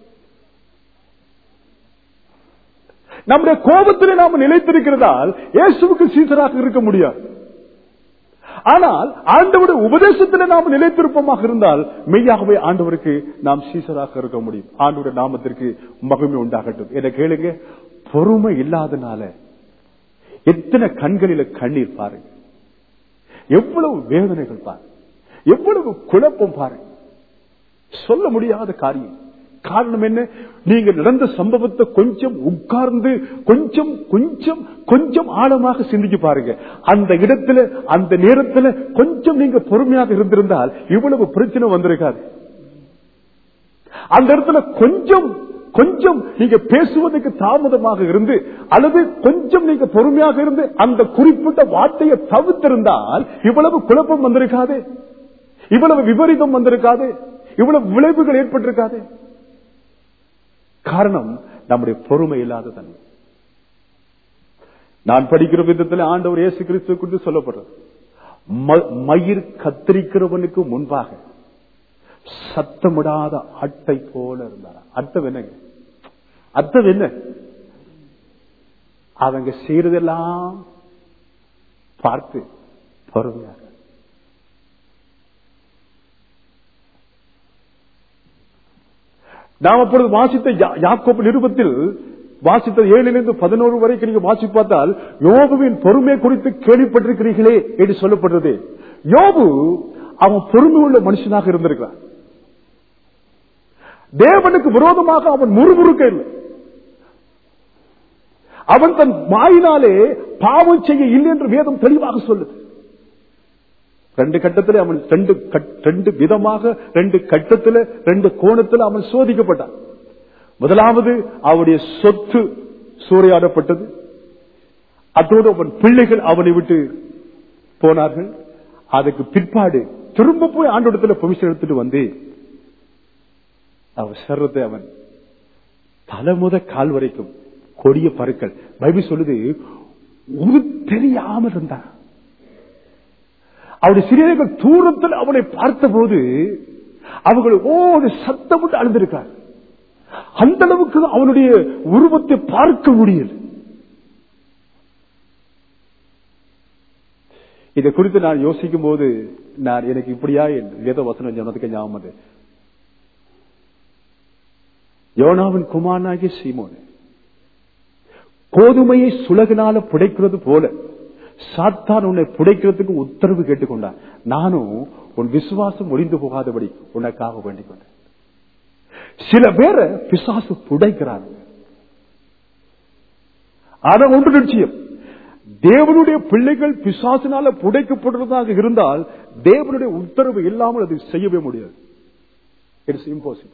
நம்முடைய கோபத்திலே நாம் நிலைத்திருக்கிறதால் இயேசுவுக்கு சீசராக இருக்க முடியாது ஆனால் ஆண்டவருடைய உபதேசத்தில் நாம் நிலைத்திருப்பமாக இருந்தால் மெய்யாகவே ஆண்டவருக்கு நாம் சீசராக இருக்க முடியும் ஆண்டவருடைய நாமத்திற்கு மகிமை உண்டாகட்டும் என கேளுங்க பொறுமை இல்லாதனால எத்தனை கண்களில கண்ணீர் பாருங்க எவ்வளவு வேதனைகள் பாருங்க எவ்வளவு குழப்பம் பாருங்க சொல்ல முடியாத காரியம் காரணம் என்ன நீங்க நடந்த சம்பவத்தை கொஞ்சம் உட்கார்ந்து கொஞ்சம் கொஞ்சம் கொஞ்சம் ஆழமாக சிந்திச்சு பாருங்க அந்த இடத்துல அந்த நேரத்துல கொஞ்சம் நீங்க பொறுமையாக இருந்திருந்தால் இவ்வளவு பிரச்சனை வந்திருக்காது அந்த இடத்துல கொஞ்சம் கொஞ்சம் நீங்க பேசுவதற்கு தாமதமாக இருந்து அல்லது கொஞ்சம் நீங்க பொறுமையாக இருந்து அந்த குறிப்பிட்ட வார்த்தையை தவிர்த்திருந்தால் இவ்வளவு குழப்பம் வந்திருக்காது இவ்வளவு விபரீதம் வந்திருக்காது இவ்வளவு விளைவுகள் ஏற்பட்டிருக்காது காரணம் நம்முடைய பொறுமை இல்லாத தன்மை நான் படிக்கிற விதத்தில் ஆண்டவர் இயேசு கிறிஸ்துவ குறித்து சொல்லப்படுறது ம- மயிர் கத்திரிக்கிறவனுக்கு முன்பாக சத்தமிடாத அட்டை போல இருந்தார் அர்த்தம் என்னங்க அர்த்தம் என்ன அவங்க செய்யறதெல்லாம் பார்த்து பொறுமையாக நாம் அப்பொழுது வாசித்த யா- யாக்கோபு நிருபத்தில் வாசித்த ஏழிலிருந்து பதினோரு வரைக்கும் நீங்க வாசி பார்த்தால் யோபுவின் பொறுமை குறித்து கேள்விப்பட்டிருக்கிறீர்களே என்று சொல்லப்படுறது யோபு அவன் பொறுமை உள்ள மனுஷனாக இருந்திருக்கிறான் தேவனுக்கு விரோதமாக அவன் முறுமுறுக்க இல்லை அவன் தன் வாயினாலே பாவம் செய்ய இல்லை என்று வேதம் தெளிவாக சொல்லுது ரெண்டு கட்டத்தில் அவன் ரெண்டு கட்- ரெண்டு விதமாக ரெண்டு கட்டத்தில் ரெண்டு கோணத்தில் அவன் சோதிக்கப்பட்டான் முதலாவது அவனுடைய சொத்து சூறையாடப்பட்டது அதோடு அவன் பிள்ளைகள் அவனை விட்டு போனார்கள் அதுக்கு பிற்பாடு திரும்ப போய் ஆண்டோடத்துல பவிஷன் எடுத்துட்டு வந்து அவன் சர்வத்தை அவன் தலைமுத கால் வரைக்கும் கொடிய பருக்கள் பைபிள் சொல்லுது ஒரு தெரியாமல் இருந்தான் அவருடைய சிறியர்கள் தூரத்தில் அவனை பார்த்தபோது அவர்கள் ஓடு சத்தமிட்டு அழுந்திருக்கார் அந்த அளவுக்கு அவனுடைய உருவத்தை பார்க்க முடியல இதை குறித்து நான் யோசிக்கும் போது நான் எனக்கு இப்படியா என் வேத வசனம் சொன்னதுக்கு ஞாபகம் வந்தது. யோனாவின் குமாரனாகிய சீமோன் கோதுமையை சுலகினால புடைக்கிறது போல சாத்தான் உன்னை புடைக்கிறதுக்கு உத்தரவு கேட்டுக்கொண்டான் நானும் உன் விசுவாசம் ஒளிந்து போகாதபடி உனக்காக வேண்டிக் கொண்டேன் சில பேரை பிசாசு புடைக்கிறாங்க ஆனா ஒன்று நிச்சயம் தேவனுடைய பிள்ளைகள் பிசாசினால புடைக்கப்படுறதாக இருந்தால் தேவனுடைய உத்தரவு இல்லாமல் அது செய்யவே முடியாது இட்ஸ் இம்பாசிபிள்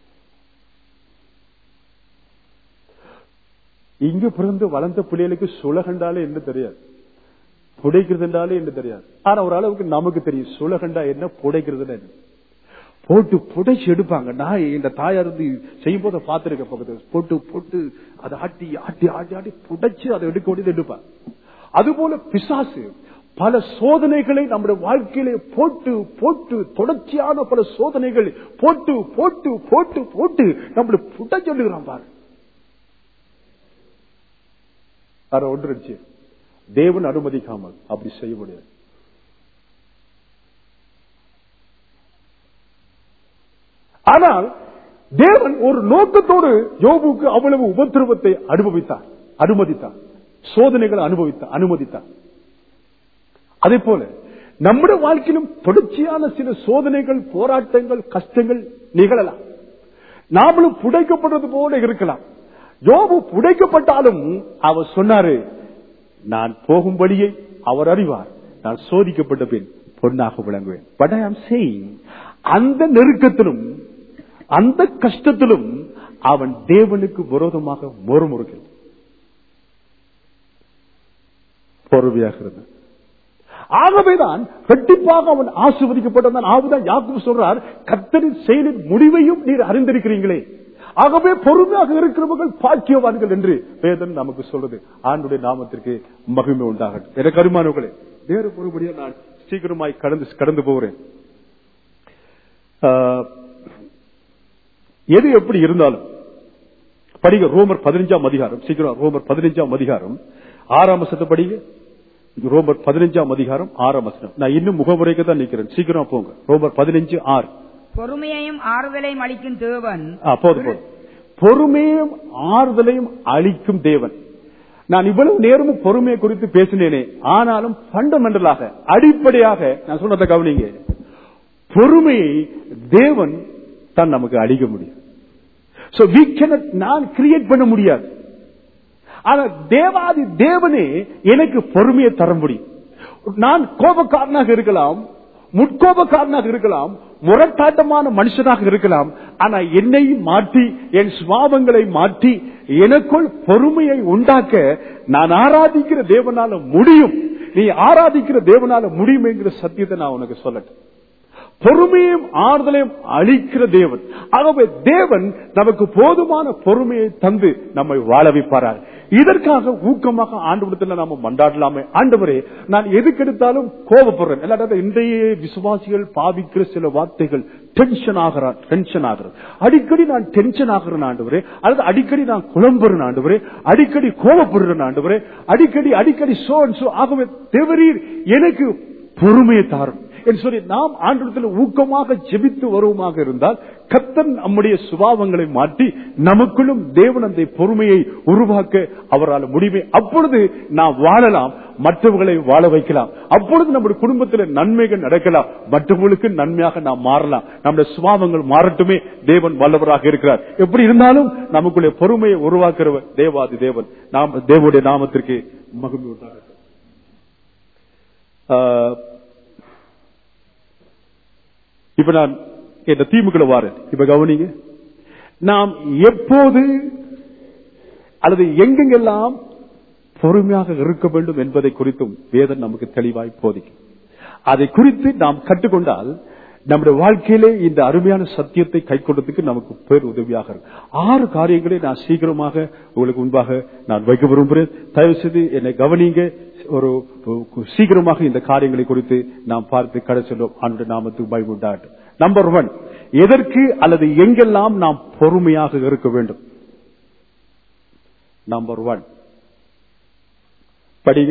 இங்க பிறந்து வளர்ந்த பிள்ளைகளுக்கு சுலகண்டாலே என்ன தெரியாது புடைக்கிறதுண்டாலே என்ன தெரியாது ஆனா ஒரு அளவுக்கு நமக்கு தெரியும் சுலகண்டா என்ன புடைக்கிறதுன்னு என்ன போட்டு புடைச்சு எடுப்பாங்க நான் இந்த தாயார் வந்து செய்யும் போது பார்த்திருக்க பக்கத்துல போட்டு போட்டு அதை ஆட்டி ஆட்டி ஆட்டி ஆட்டி புடைச்சு அதை எடுக்க வேண்டியது எடுப்பாங்க அதுபோல பிசாசு பல சோதனைகளை நம்முடைய வாழ்க்கையிலே போட்டு போட்டு தொடர்ச்சியான பல சோதனைகள் போட்டு போட்டு போட்டு போட்டு நம்மளை புடைச்சு எடுக்கிறான் பாரு அதை ஒன்றுச்சு தேவன் அனுமதிக்காமல் அப்படி செய்ய முடியாது ஆனால் தேவன் ஒரு நோக்கத்தோடு யோபுக்கு அவ்வளவு உபத்திரவத்தை அனுபவித்தார் அனுமதித்தார் சோதனைகளை அனுபவித்தார் அனுமதித்தார் அதே போல நம்முடைய வாழ்க்கையிலும் தொடர்ச்சியான சில சோதனைகள் போராட்டங்கள் கஷ்டங்கள் நிகழலாம் நாமளும் புடைக்கப்படுறது போல இருக்கலாம் யோபு புடைக்கப்பட்டாலும் அவர் சொன்னாரு நான் போகும் வழியை அவர் அறிவார் நான் சோதிக்கப்பட்ட பின் பொன்னாக விளங்குவேன் பட் ஐ ஆம் சேயிங் அந்த நெருக்கத்திலும் அந்த கஷ்டத்திலும் அவன் தேவனுக்கு விரோதமாக முறுமுறுக்கிறான் பொறுமையாக இருந்தான் ஆகவேதான் கண்டிப்பாக அவன் ஆசிர்வதிக்கப்பட்டதான் ஆகுதான் யாக்கும் சொல்றார் கத்தரின் செயலின் முடிவையும் நீர் அறிந்திருக்கிறீங்களே ஆகவே பொறுமையாக இருக்கிறவர்கள் பாக்கியவான்கள் என்று வேதன் நமக்கு சொல்றது ஆண்டுடைய நாமத்திற்கு மகிமை உண்டாகட்டும் எனக்கு அருமானவர்களே வேறு ஒருபடியா நான் சீக்கிரமாய் கடந்து கடந்து போகிறேன் ஆஹ், எது எப்படி இருந்தாலும் படிங்க ரோமர் பதினஞ்சாம் அதிகாரம் சீக்கிரம் ரோமர் பதினஞ்சாம் அதிகாரம் ஆறாம் வசத்தை படிங்க ரோமர் பதினஞ்சாம் அதிகாரம் ஆறாம் வசனம் நான் இன்னும் முகமுறைக்கு தான் நிக்கிறேன் சீக்கிரம் போங்க ரோமர் பதினஞ்சு ஆறு பொறுமையையும் ஆறுதலையும் அளிக்கும் தேவன் ஆ, போதும் போதும் பொறுமையும் ஆறுதலையும் அளிக்கும் தேவன் நான் இவ்வளவு நேரமும் பொறுமையை குறித்து பேசினேனே ஆனாலும் பண்டமெண்டலாக அடிப்படையாக நான் சொன்னதை கவனிங்க பொறுமையை தேவன் தான் நமக்கு அளிக்க முடியும் So we cannot நான் கிரியேட் பண்ண முடியாது ஆனா தேவாதி தேவனே எனக்கு பொறுமையை தர முடியும் நான் கோபக்காரனாக இருக்கலாம் முட்கோபக்காரனாக இருக்கலாம் முரட்டாட்டமான மனுஷனாக இருக்கலாம் ஆனா என்னை மாற்றி என் சுவாபங்களை மாற்றி எனக்குள் பொறுமையை உண்டாக்க நான் ஆராதிக்கிற தேவனால முடியும் நீ ஆராதிக்கிற தேவனால முடியும் என்கிற சத்தியத்தை நான் உனக்கு சொல்லட்டும் பொறுமையும் ஆறுதலையும் அளிக்கிற தேவன் ஆகவே தேவன் நமக்கு போதுமான பொறுமையை தந்து நம்மை வாழ வைப்பாரார் இதற்காக ஊக்கமாக ஆண்டு நாம மண்டாடலாமே ஆண்டவரே நான் எதுக்கெடுத்தாலும் கோபப்படுறேன் இல்லாட்ட இன்றைய விசுவாசிகள் பாவிக்கிற சில வார்த்தைகள் டென்ஷன் ஆகிறான் டென்ஷன் ஆகிறது அடிக்கடி நான் டென்ஷன் ஆகிறேன் ஆண்டவரே அல்லது அடிக்கடி நான் குழம்புறேன் ஆண்டவரே அடிக்கடி கோபப்படுறேன் ஆண்டவரே அடிக்கடி அடிக்கடி சோ சோ ஆகவே தேவரீர் எனக்கு பொறுமையை தாரும் என்று சொல்லி நாம் ஆண்டத்தில் ஊக்கமாக ஜெபித்து வருவமாக இருந்தால் கத்தன் நம்முடைய சுபாவங்களை மாற்றி நமக்குள்ளும் தேவன் அந்த பொறுமையை உருவாக்க அவரால் முடியுமே அப்பொழுது நாம் வாழலாம் மற்றவர்களை வாழ வைக்கலாம் அப்பொழுது நம்முடைய குடும்பத்தில் நன்மைகள் நடக்கலாம் மற்றவர்களுக்கு நன்மையாக நாம் மாறலாம் நம்முடைய சுபாவங்கள் மாறட்டுமே தேவன் வல்லவராக இருக்கிறார் எப்படி இருந்தாலும் நமக்குள்ளே பொறுமையை உருவாக்குறவர் தேவாதி தேவன் நாம் தேவனுடைய நாமத்திற்கு மகிழ்ச்சி உண்டாகட்டும் ஆஹ் இப்ப நான் இந்த தீமுக்குள்ள வாரேன் இப்ப கவனிங்க நாம் எப்போது அல்லது எங்கெங்கெல்லாம் பொறுமையாக இருக்க வேண்டும் என்பதை குறித்தும் வேதன் நமக்கு தெளிவாய் போதிக்கும் அதை குறித்து நாம் கற்றுக்கொண்டால் நம்முடைய வாழ்க்கையிலே இந்த அருமையான சத்தியத்தை கை கொண்டதுக்கு நமக்கு பேர் உதவியாக இருக்கும் ஆறு காரியங்களை நான் சீக்கிரமாக உங்களுக்கு முன்பாக நான் வைக்க விரும்புகிறேன் தயவு செய்து என்னை கவனிங்க ஒரு சீக்கிரமாக இந்த காரியங்களை குறித்து நாம் பார்த்து கடைசிலும் அன்று நாமத்துக்கு பயமுண்டாட்டு நம்பர் ஒன் எதற்கு அல்லது எங்கெல்லாம் நாம் பொறுமையாக இருக்க வேண்டும் நம்பர் ஒன் படிங்க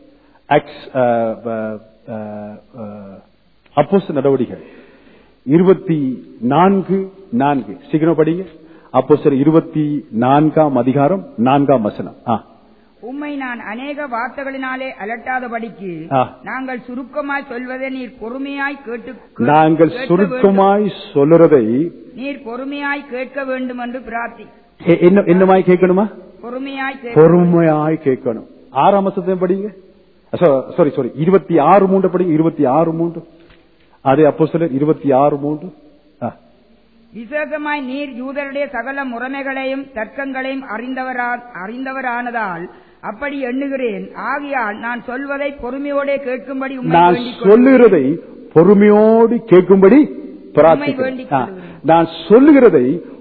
அப்போஸ் நடவடிக்கை இருபத்தி நான்கு நான்கு சீக்கிரம் படிங்க அப்போ சார் இருபத்தி நான்காம் அதிகாரம் நான்காம் வசனம் ஆ உம்மை நான் அநேக வார்த்தைகளினாலே அலட்டாதபடிக்கு ஆ. நாங்கள் சுருக்கமாய் சொல்வதை நீர் பொறுமையாய் கேட்டு கே- நாங்கள் கேட்க சுருக்கமாய் சொல்லுறதை வேண்டும். நீர் பொறுமையாய் கேட்க வேண்டும் என்று பிரார்த்தி எ- என்ன என்னமாய் கேட்கணுமா பொறுமையாய் கேட்க பொறுமையாய் கேட்கணும் ஆறாம் வசத்தையும் படிங்க சாரி சாரி இருபத்தி ஆறு மூன்று படிங்க இருபத்தி ஆறு மூன்று அதே அப்போ சிலர் இருபத்தி ஆறு மூன்று ஆ. விசேஷமாய் நீர் யூதருடைய சகல முறைமைகளையும் தர்க்கங்களையும் அறிந்தவரா அறிந்தவரானதால் அப்படி எண்ணுகிறேன் ஆகையால் நான் சொல்வதை பொறுமையோடே கேட்கும்படி உம்மை நான் வேண்டிக் கொள்கிறேன். சொல்லுகிறதை பொறுமையோடு கேட்கும்படி வேண்டிக் பிரார்த்திக்கிறேன் ஆ, கொள்கிறேன். நான் சொல்லுகிறதை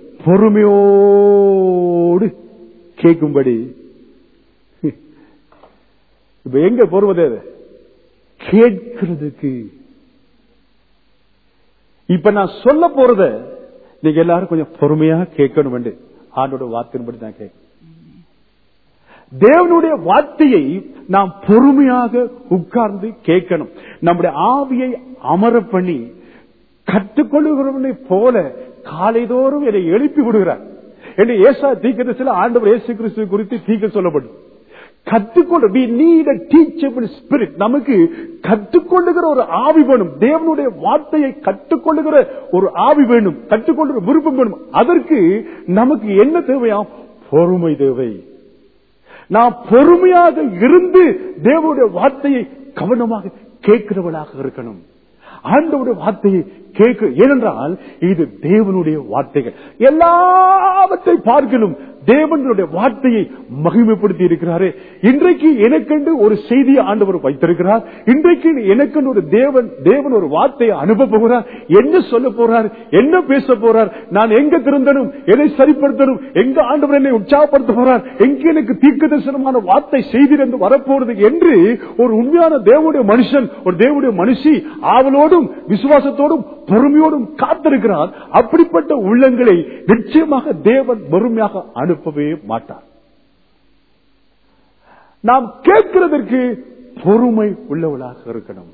பொறுமையோடு கேட்கும்படி இப்ப எங்க பொறுவது அது? கேட்கிறதுக்கு இப்ப நான் சொல்ல போறத நீங்க எல்லாரும் கொஞ்சம் பொறுமையா கேட்கணும் ஆண்டோட வார்த்தையின்படி நான் கேட்க தேவனுடைய வார்த்தையை நாம் பொறுமையாக உட்கார்ந்து கேட்கணும் நம்முடைய ஆவியை அமர பண்ணி கற்றுக்கொள்ளுகிறவனை போல காலைதோறும் என்னை எழுப்பி விடுகிறார் என்று ஏசா தீர்க்கதரிசில ஆண்டவர் இயேசு கிறிஸ்து குறித்து தீர்க்க சொல்லப்படும் கற்றுக்கொண்டு we need a teachable spirit நமக்கு கற்றுக்கொள்ளுகிற ஒரு ஆவி வேணும் தேவனுடைய வார்த்தையை கற்றுக்கொள்ளுகிற ஒரு ஆவி வேணும் கற்றுக்கொள்ளுகிற விருப்பம் வேணும் அதற்கு நமக்கு என்ன தேவையா பொறுமை தேவை நாம் பொறுமையாக இருந்து தேவனுடைய வார்த்தையை கவனமாக கேட்கிறவளாக இருக்கணும் ஆண்டவருடைய வார்த்தையை கேட்க ஏனென்றால் இது தேவனுடைய வார்த்தைகள் எல்லாவற்றை பார்க்கணும் தேவனுடைய வார்த்தையை மகிமைப்படுத்தி இருக்கிறாரே இன்றைக்கு எனக்கென்று ஒரு செய்தியை ஆண்டவர் வைத்திருக்கிறார் இன்றைக்கு எனக்கென்று ஒரு தேவன் தேவன் ஒரு வார்த்தையை அனுப்ப போகிறார் என்ன சொல்ல போறார் என்ன பேச போறார் நான் எங்க திருந்தனும் எதை சரிப்படுத்தணும் எங்க ஆண்டவர் என்னை உற்சாகப்படுத்த போறார் எங்க எனக்கு தீர்க்க தரிசனமான வார்த்தை செய்தி என்று வரப்போறது என்று ஒரு உண்மையான தேவனுடைய மனுஷன் ஒரு தேவனுடைய மனுஷி ஆவலோடும் விசுவாசத்தோடும் பொறுமையோடும் காத்திருக்கிறார் அப்படிப்பட்ட உள்ளங்களை நிச்சயமாக தேவன் பொறுமையாக அனுப்பவே மாட்டார் நாம் கேட்கிறதற்கு பொறுமை உள்ளவளாக இருக்கணும்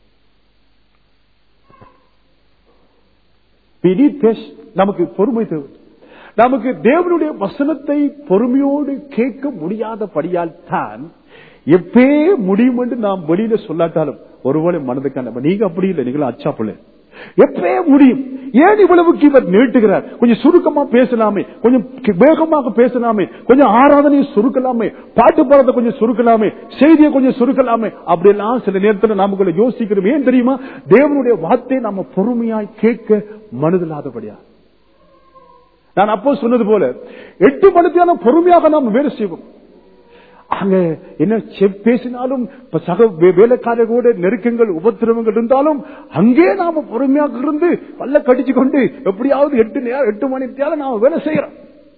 We need patience. நமக்கு பொறுமை தேவை நமக்கு தேவனுடைய வசனத்தை பொறுமையோடு கேட்க முடியாதபடியால் தான் எப்பே முடியும் என்று நாம் வெளியில சொல்லாட்டாலும் ஒருவேளை மனதுக்கான நீங்க அப்படி இல்லை நீங்களும் அச்சா பிள்ளை எப்பயே முடியும் ஏன் இவ்வளவுக்கு இவர் நீட்டுகிறார் கொஞ்சம் சுருக்கமா பேசலாமே கொஞ்சம் கி- வேகமாக பேசலாமே கொஞ்சம் ஆராதனையை சுருக்கலாமே பாட்டு பாடத்தை கொஞ்சம் சுருக்கலாமே செய்தியை கொஞ்சம் சுருக்கலாமே அப்படியெல்லாம் சில நேரத்தில் நாம யோசிக்கிறோம் ஏன் தெரியுமா தேவனுடைய வார்த்தையை நம்ம பொறுமையாய் கேட்க மனதில்லாதபடியா நான் அப்போ சொன்னது போல எட்டு மணித்தான பொறுமையாக நாம் வேலை செய்வோம் அங்க என்ன செப் பேசினாலும் இப்ப சக வே- வேலைக்காரர்களோட நெருக்கங்கள் உபத்திரவங்கள் இருந்தாலும் அங்கே நாம பொறுமையாக இருந்து பல்ல கடிச்சு கொண்டு எப்படியாவது எட்டு நேரம் எட்டு மணி நேரம் நாம வேலை செய்யறோம்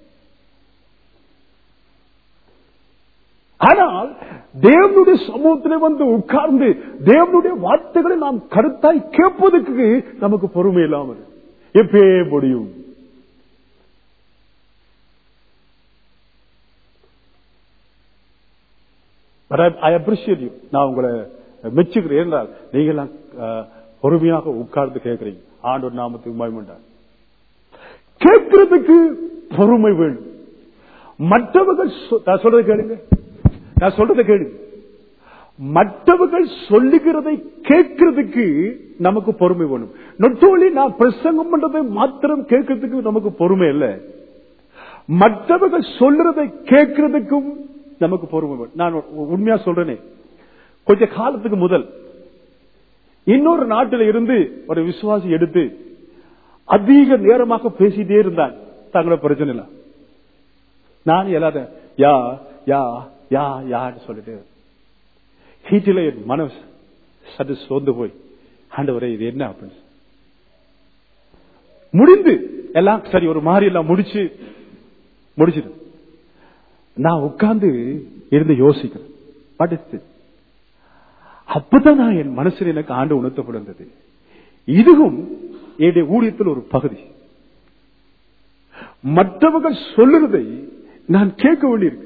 ஆனால் தேவனுடைய சமூகத்திலே வந்து உட்கார்ந்து தேவனுடைய வார்த்தைகளை நாம் கருத்தாய் கேட்பதற்கு நமக்கு பொறுமை இல்லாமல் எப்பே முடியும் But I, I appreciate you. நான் உங்களை மெச்சுக்கிறேன் என்றால் நீங்களாம் அஹ், பொறுமையாக உட்கார்ந்து கேட்கிறீங்க ஆண்டோர் நாமத்துக்கு மயமண்டார் கேட்கிறதுக்கு பொறுமை வேணும் மற்றவர்கள் சொ- நான் சொல்றதை கேளுங்க நான் சொல்றதை கேளுங்க மற்றவர்கள் சொல்லுகிறதை கேட்கிறதுக்கு நமக்கு பொறுமை வேணும் not only நான் பிரசங்கம் பண்றதை மாத்திரம் கேட்கறதுக்கு நமக்கு பொறுமை இல்லை மற்றவர்கள் சொல்றதை கேட்கிறதுக்கும் நமக்கு பொறுமை வேணும். நான் உ- உண்மையா சொல்றேனே கொஞ்ச காலத்துக்கு முதல் இன்னொரு நாட்டில் இருந்து ஒரு விசுவாசி எடுத்து அதிக நேரமாக பேசிட்டே இருந்தான் தங்களோட பிரச்சனை இல்ல நான் எல்லாத யா யா யா யான்னு சொல்லிட்டு ஹீட்டில என் மனசு சற்று சோர்ந்து போய் ஆண்டவரே இது என்ன அப்படின்னு முடிந்து எல்லாம் சரி ஒரு மாதிரி எல்லாம் முடிச்சு முடிச்சிடு நான் உட்கார்ந்து இருந்து யோசிக்கிறேன் படித்து அப்பதான் நான் என் மனசில் எனக்கு ஆண்டு உணர்த்தப்படுந்தது இதுவும் என்னுடைய ஊழியத்தில் ஒரு பகுதி மற்றவர்கள் சொல்லுறதை நான் கேட்க வேண்டியிருக்கு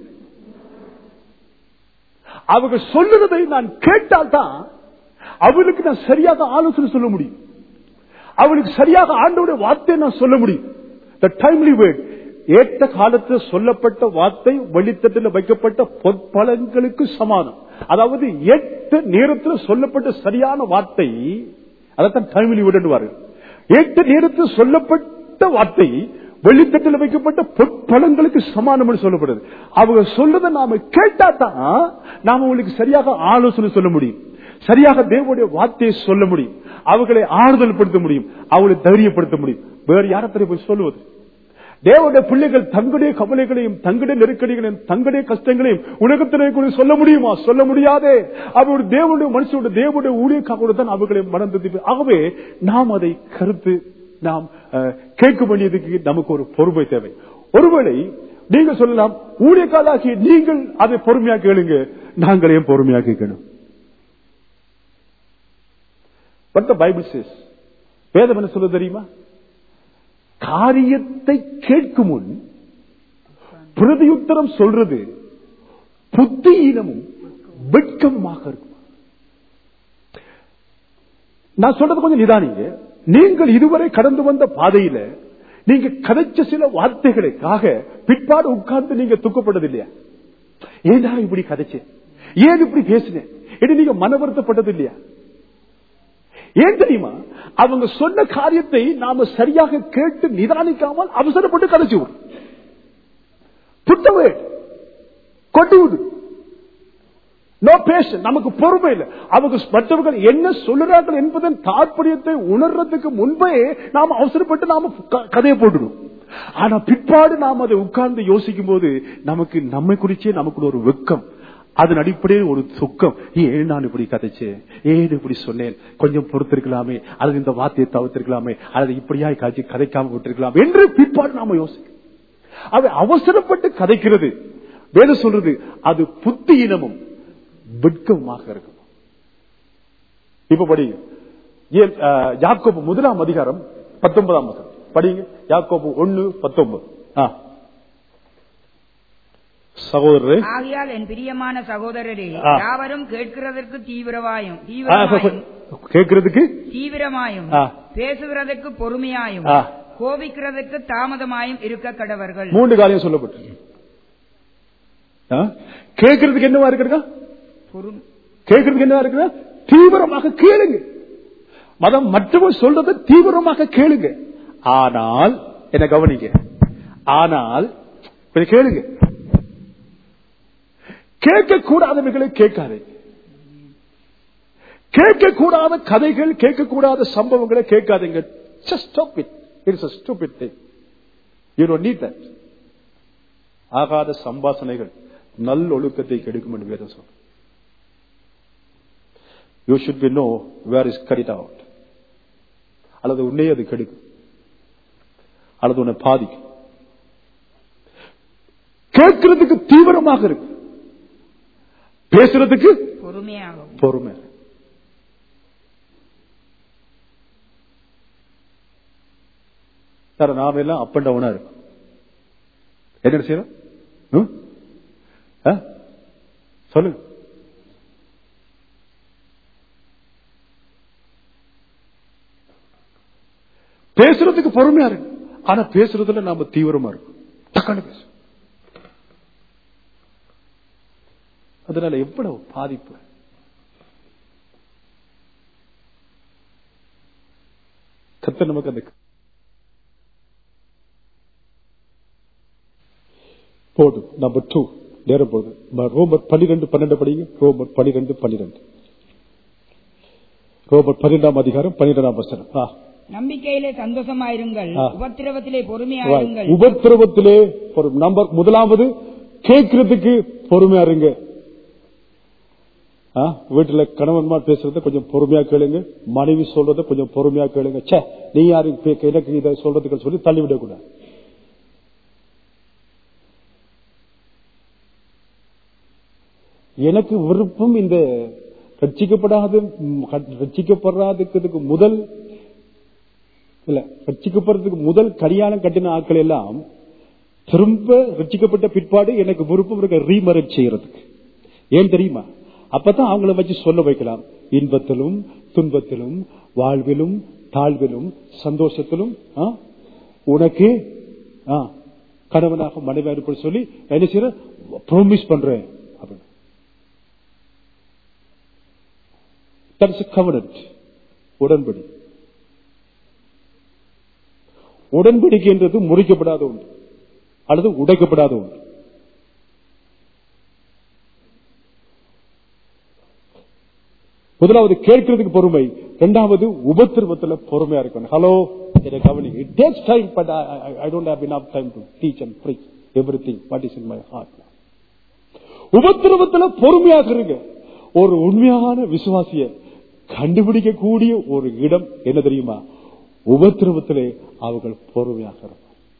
அவர்கள் சொல்லுறதை நான் கேட்டால்தான் அவளுக்கு நான் சரியாக ஆலோசனை சொல்ல முடியும் அவளுக்கு சரியாக ஆண்டோட வார்த்தை நான் சொல்ல முடியும் த டைம்லி வேர்ட் ஏற்ற காலத்தில் சொல்லப்பட்ட வார்த்தை வெளித்தட்டில் வைக்கப்பட்ட பொற்பலங்களுக்கு சமானம் அதாவது ஏற்ற நேரத்தில் சொல்லப்பட்ட சரியான வார்த்தை அதைத்தான் டைம்லி வேர்டு ஏற்ற நேரத்தில் சொல்லப்பட்ட வார்த்தை வெளித்தட்டில் வைக்கப்பட்ட பொற்பலங்களுக்கு சமானம் என்று சொல்லப்படுது அவங்க சொல்றதை நாம கேட்டா தான் நாம உங்களுக்கு சரியாக ஆலோசனை சொல்ல முடியும் சரியாக தேவனுடைய வார்த்தையை சொல்ல முடியும் அவர்களை ஆறுதல் படுத்த முடியும் அவர்களை தைரியப்படுத்த முடியும் வேறு யாரத்திலே போய் சொல்லுவது தேவனுடைய பிள்ளைகள் தங்களுடைய கவலைகளையும் தங்களுடைய நெருக்கடிகளையும் தங்களுடைய கஷ்டங்களையும் உலகத்திலே கூட சொல்ல முடியுமா சொல்ல முடியாதே அவருடைய தேவனுடைய மனுஷனுடைய தேவனுடைய ஊழியக்காக தான் அவர்களை மறந்து ஆகவே நாம் அதை கருத்து நாம் அஹ், கேட்க வேண்டியதுக்கு நமக்கு ஒரு பொறுமை தேவை ஒருவேளை நீங்க சொல்லலாம் ஊழியக்காலாகி நீங்கள் அதை பொறுமையா கேளுங்க நாங்களையும் பொறுமையா கேட்கணும் What the Bible says. வேதம் என்ன சொல்ல தெரியுமா காரியத்தை கேட்கும் முன் பிரதியுத்தரம் சொல்றது புத்தியினமும் வெட்கமாக இருக்கும் நான் சொல்றது கொஞ்சம் நிதானிங்க நீங்கள் இதுவரை கடந்து வந்த பாதையில நீங்க கதைச்ச சில வார்த்தைகளுக்காக பிற்பாடு உட்கார்ந்து நீங்க துக்கப்பட்டது இல்லையா ஏன் இப்படி கதைச்சேன் ஏன் இப்படி பேசினேன் என்று நீங்க மன வருத்தப்பட்டது இல்லையா ஏன் தெரியுமா அவங்க சொன்ன காரியத்தை நாம சரியாக கேட்டு நிதானிக்காமல் அவசரப்பட்டு கதைச்சு விடும் புத்தவே கொண்டு விடு நோ பேஷன் நமக்கு பொறுமை இல்லை அவங்க மற்றவர்கள் என்ன சொல்லுறார்கள் என்பதன் தாற்பயத்தை உணர்றதுக்கு முன்பே நாம் அவசரப்பட்டு நாம க- கதையை போட்டுடும் ஆனா பிற்பாடு நாம் அதை உட்கார்ந்து யோசிக்கும் போது நமக்கு நம்மை குறிச்சே நமக்கு ஒரு வெக்கம் அதன் அடிப்படையில் ஒரு துக்கம் ஏன் நான் இப்படி கதைச்சேன் ஏன் இப்படி சொன்னேன் கொஞ்சம் பொறுத்திருக்கலாமே அல்லது இந்த வார்த்தையை தவிர்த்திருக்கலாமே அல்லது இப்படியாய் காட்சி கதைக்காம விட்டிருக்கலாம் என்று பிற்பாடு நாம யோசிக்கும் அவை அவசரப்பட்டு கதைக்கிறது வேலை சொல்றது அது புத்தியினமும் வெட்கமாக இருக்கும் இப்ப படிங்க ஏன், அஹ், யாக்கோபு முதலாம் அதிகாரம் பத்தொன்பதாம் வசனம் படிங்க யாக்கோபு ஒன்னு பத்தொன்பது ஆ. சகோதரரே ஆகையால் என் பிரியமான சகோதரரே ஆ. யாவரும் கேட்கிறதற்கு தீவிரமாயும் ஆ, தீவிரமாயும் கேட்கறதுக்கு தீவிரமாயும் ஆ. பேசுகிறதற்கு பொறுமையாயும் ஆ. கோபிக்கிறதற்கு தாமதமாயும் இருக்க கடவர்கள் மூன்று காரியம் சொல்லப்பட்டு கேட்கறதுக்கு என்னவா இருக்கிறதா பொறும்- கேட்கறதுக்கு என்னவா இருக்கிறதா தீவிரமாக கேளுங்க மதம் மற்றவர் சொல்றதை தீவிரமாக கேளுங்க ஆனால் என்ன கவனிங்க ஆனால் கொஞ்சம் கேளுங்க கேட்கக்கூடாதவைகளை கேட்காதே கேட்கக்கூடாத கதைகள் கேட்கக்கூடாத சம்பவங்களை கேட்காதீங்க Just stop it. It is a stupid thing. You don't need that. ஆகாத சம்பாசனைகள் நல்லொழுக்கத்தை கெடுக்கும் என்று வேதம் சொல்ற you should be know where is carried out அல்லது உன்னையே அது கெடுக்கும் அல்லது உன்னை பாதிக்கும் கேட்கறதுக்கு தீவிரமாக இருக்கு பேசுறதுக்கு பொறுமையாகவும் பொறுமை சார் நாம எல்லாம் அப் அண்ட் டவுனா இருக்கும் என்ன செய்யணும் ம்? ஆ? சொல்லுங்க பேசுறதுக்கு பொறுமையா இருக்கு ஆனா பேசுறதுல நாம தீவிரமா இருக்கும் டக்குன்னு பேசு அதனால எவ்வளவு பாதிப்பு கத்த நமக்கு அந்த போதும் நம்பர் டூ நேரம் போகுது ம- ரோமர் பன்னிரெண்டு பன்னெண்டு படிங்க ரோமர் பன்னிரெண்டு பன்னிரெண்டு ரோமர் பன்னிரெண்டாம் அதிகாரம் பன்னிரெண்டாம் வசனம் ஆ, நம்பிக்கையிலே சந்தோஷமாயிருங்கள் ஆ. உபத்திரவத்திலே right. பொறுமையாயிருங்கள் உபத்திரவத்திலே ஒரு நம்பர் முதலாவது கேட்கறதுக்கு பொறுமையா இருங்க ஆ, வீட்டுல கணவன்மார் பேசுறத கொஞ்சம் பொறுமையா கேளுங்க மனைவி சொல்றத கொஞ்சம் பொறுமையா கேளுங்க ச்சே நீ யாரு பே- எனக்கு இதை சொல்றதுக்கு சொல்லி தள்ளிவிடக்கூடாது எனக்கு விருப்பம் இந்த ரட்சிக்கப்படாத ம், க- ரட்சிக்கப்படுறதுக்கு முதல் இல்ல ரட்சிக்கப்படுறதுக்கு முதல் கல்யாணம் கட்டின ஆட்கள் எல்லாம் திரும்ப ரட்சிக்கப்பட்ட பிற்பாடு எனக்கு விருப்பம் இருக்க ரீமரேஜ் செய்யறதுக்கு ஏன் தெரியுமா அப்பதான் அவங்கள வச்சு சொல்ல வைக்கலாம் இன்பத்திலும் துன்பத்திலும் வாழ்விலும் தாழ்விலும் சந்தோஷத்திலும் ஆ, உனக்கு ஆ, கணவனாக மனைவியாக இருப்பது சொல்லி என்ன செய்யற ப்ராமிஸ் பண்றேன் அப்படின்னு That is a covenant. உடன்படி உடன்படிக்கை என்றது முறிக்கப்படாத ஒன்று அல்லது உடைக்கப்படாத ஒன்று முதலாவது கேட்கறதுக்கு பொறுமை இரண்டாவது உபத்திரவத்துல பொறுமையா இருக்கணும் ஹலோ இதை கவனிங்க it takes time but I don't have enough time to teach and preach everything what is in my heart உபத்திரவத்துல பொறுமையாக இருங்க ஒரு உண்மையான விசுவாசிய கண்டுபிடிக்கக்கூடிய ஒரு இடம் என்ன தெரியுமா உபத்திரவத்திலே அவர்கள் பொறுமையாக இருப்பார்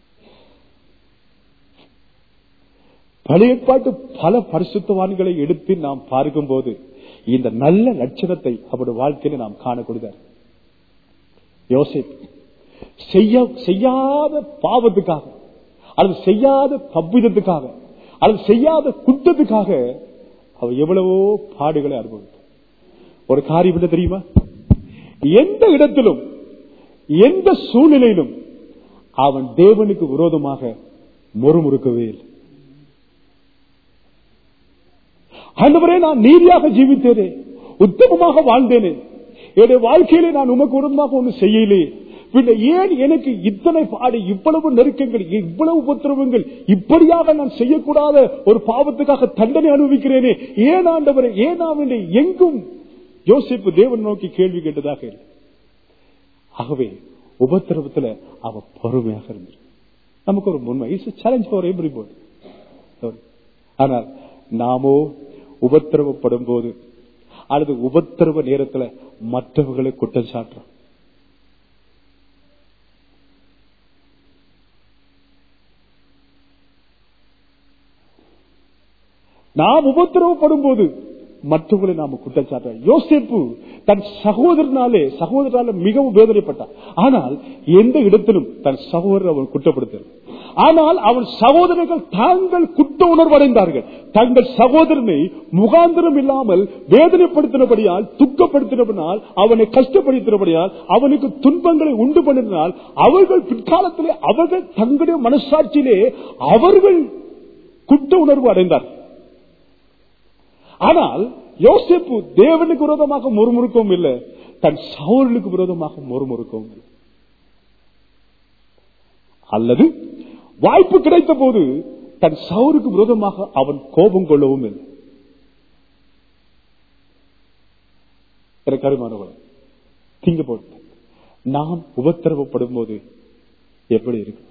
பழைய பாட்டு பல பரிசுத்தவான்களை எடுத்து நாம் பார்க்கும்போது இந்த நல்ல லட்சணத்தை அவருடைய வாழ்க்கையில நாம் காணக்கூடியதார் யோசிப் செய்ய செய்யாத பாவத்துக்காக அல்லது செய்யாத தப்பிதத்துக்காக அல்லது செய்யாத குற்றத்துக்காக அவர் எவ்வளவோ பாடுகளை அனுபவித்தார் ஒரு காரியம் என்ன தெரியுமா எந்த இடத்திலும் எந்த சூழ்நிலையிலும் அவன் தேவனுக்கு விரோதமாக முறுமுறுக்கவே இல்லை ஆண்டவரே நான் நீதியாக ஜீவித்தேனே உத்தமமாக வாழ்ந்தேனே என்னுடைய வாழ்க்கையிலே நான் உமக்கு விரோதமாக ஒன்றும் செய்யலையே பின்ன ஏன் எனக்கு இத்தனை பாடு இவ்வளவு நெருக்கங்கள் இவ்வளவு உபத்திரவங்கள் இப்படியாக நான் செய்யக்கூடாத ஒரு பாவத்துக்காக தண்டனை அனுபவிக்கிறேனே ஏன் ஆண்டவரே ஏன் அவனை எங்கும் யோசிப்பு தேவன் நோக்கி கேள்வி கேட்டதாக இல்லை ஆகவே உபத்திரவத்துல அவ பொறுமையாக இருந்தது நமக்கு ஒரு உண்மை இட்ஸ் சேலஞ்ச் ஃபார் எவ்ரி ஆனால் நாமோ உபத்திரவப்படும் போது அல்லது உபத்திரவ நேரத்துல மற்றவர்களை குற்றம் சாட்டுறோம் நாம் உபத்திரவப்படும் போது மற்றவர்களை நாம குற்றச்சாட்டுறோம் யோசிப்பு தன் சகோதரனாலே சகோதரனால மிகவும் வேதனைப்பட்டான் ஆனால் எந்த இடத்திலும் தன் சகோதரர் அவன் குற்றப்படுத்தல் ஆனால் அவன் சகோதரர்கள் தாங்கள் குற்ற உணர்வடைந்தார்கள் தங்கள் சகோதரனை முகாந்திரம் இல்லாமல் வேதனைப்படுத்தினபடியால் துக்கப்படுத்தினபடியால் அவனை கஷ்டப்படுத்தினபடியால் அவனுக்கு துன்பங்களை உண்டு பண்ணினால் அவர்கள் பிற்காலத்திலே அவர்கள் தங்களுடைய மனசாட்சியிலே அவர்கள் குற்ற உணர்வு அடைந்தார்கள் ஆனால் யோசிப்பு தேவனுக்கு விரோதமாக முறுமுறுக்கவும் இல்லை தன் சவுலுக்கு விரோதமாக முறுமுறுக்கவும் இல்லை. அல்லது வாய்ப்பு கிடைத்த போது தன் சவுருக்கு விரோதமாக அவன் கோபம் கொள்ளவும் இல்லை எனக்கு அருமானவளை திங்க போட்டு நாம் உபத்திரவப்படும் போது எப்படி இருக்கும்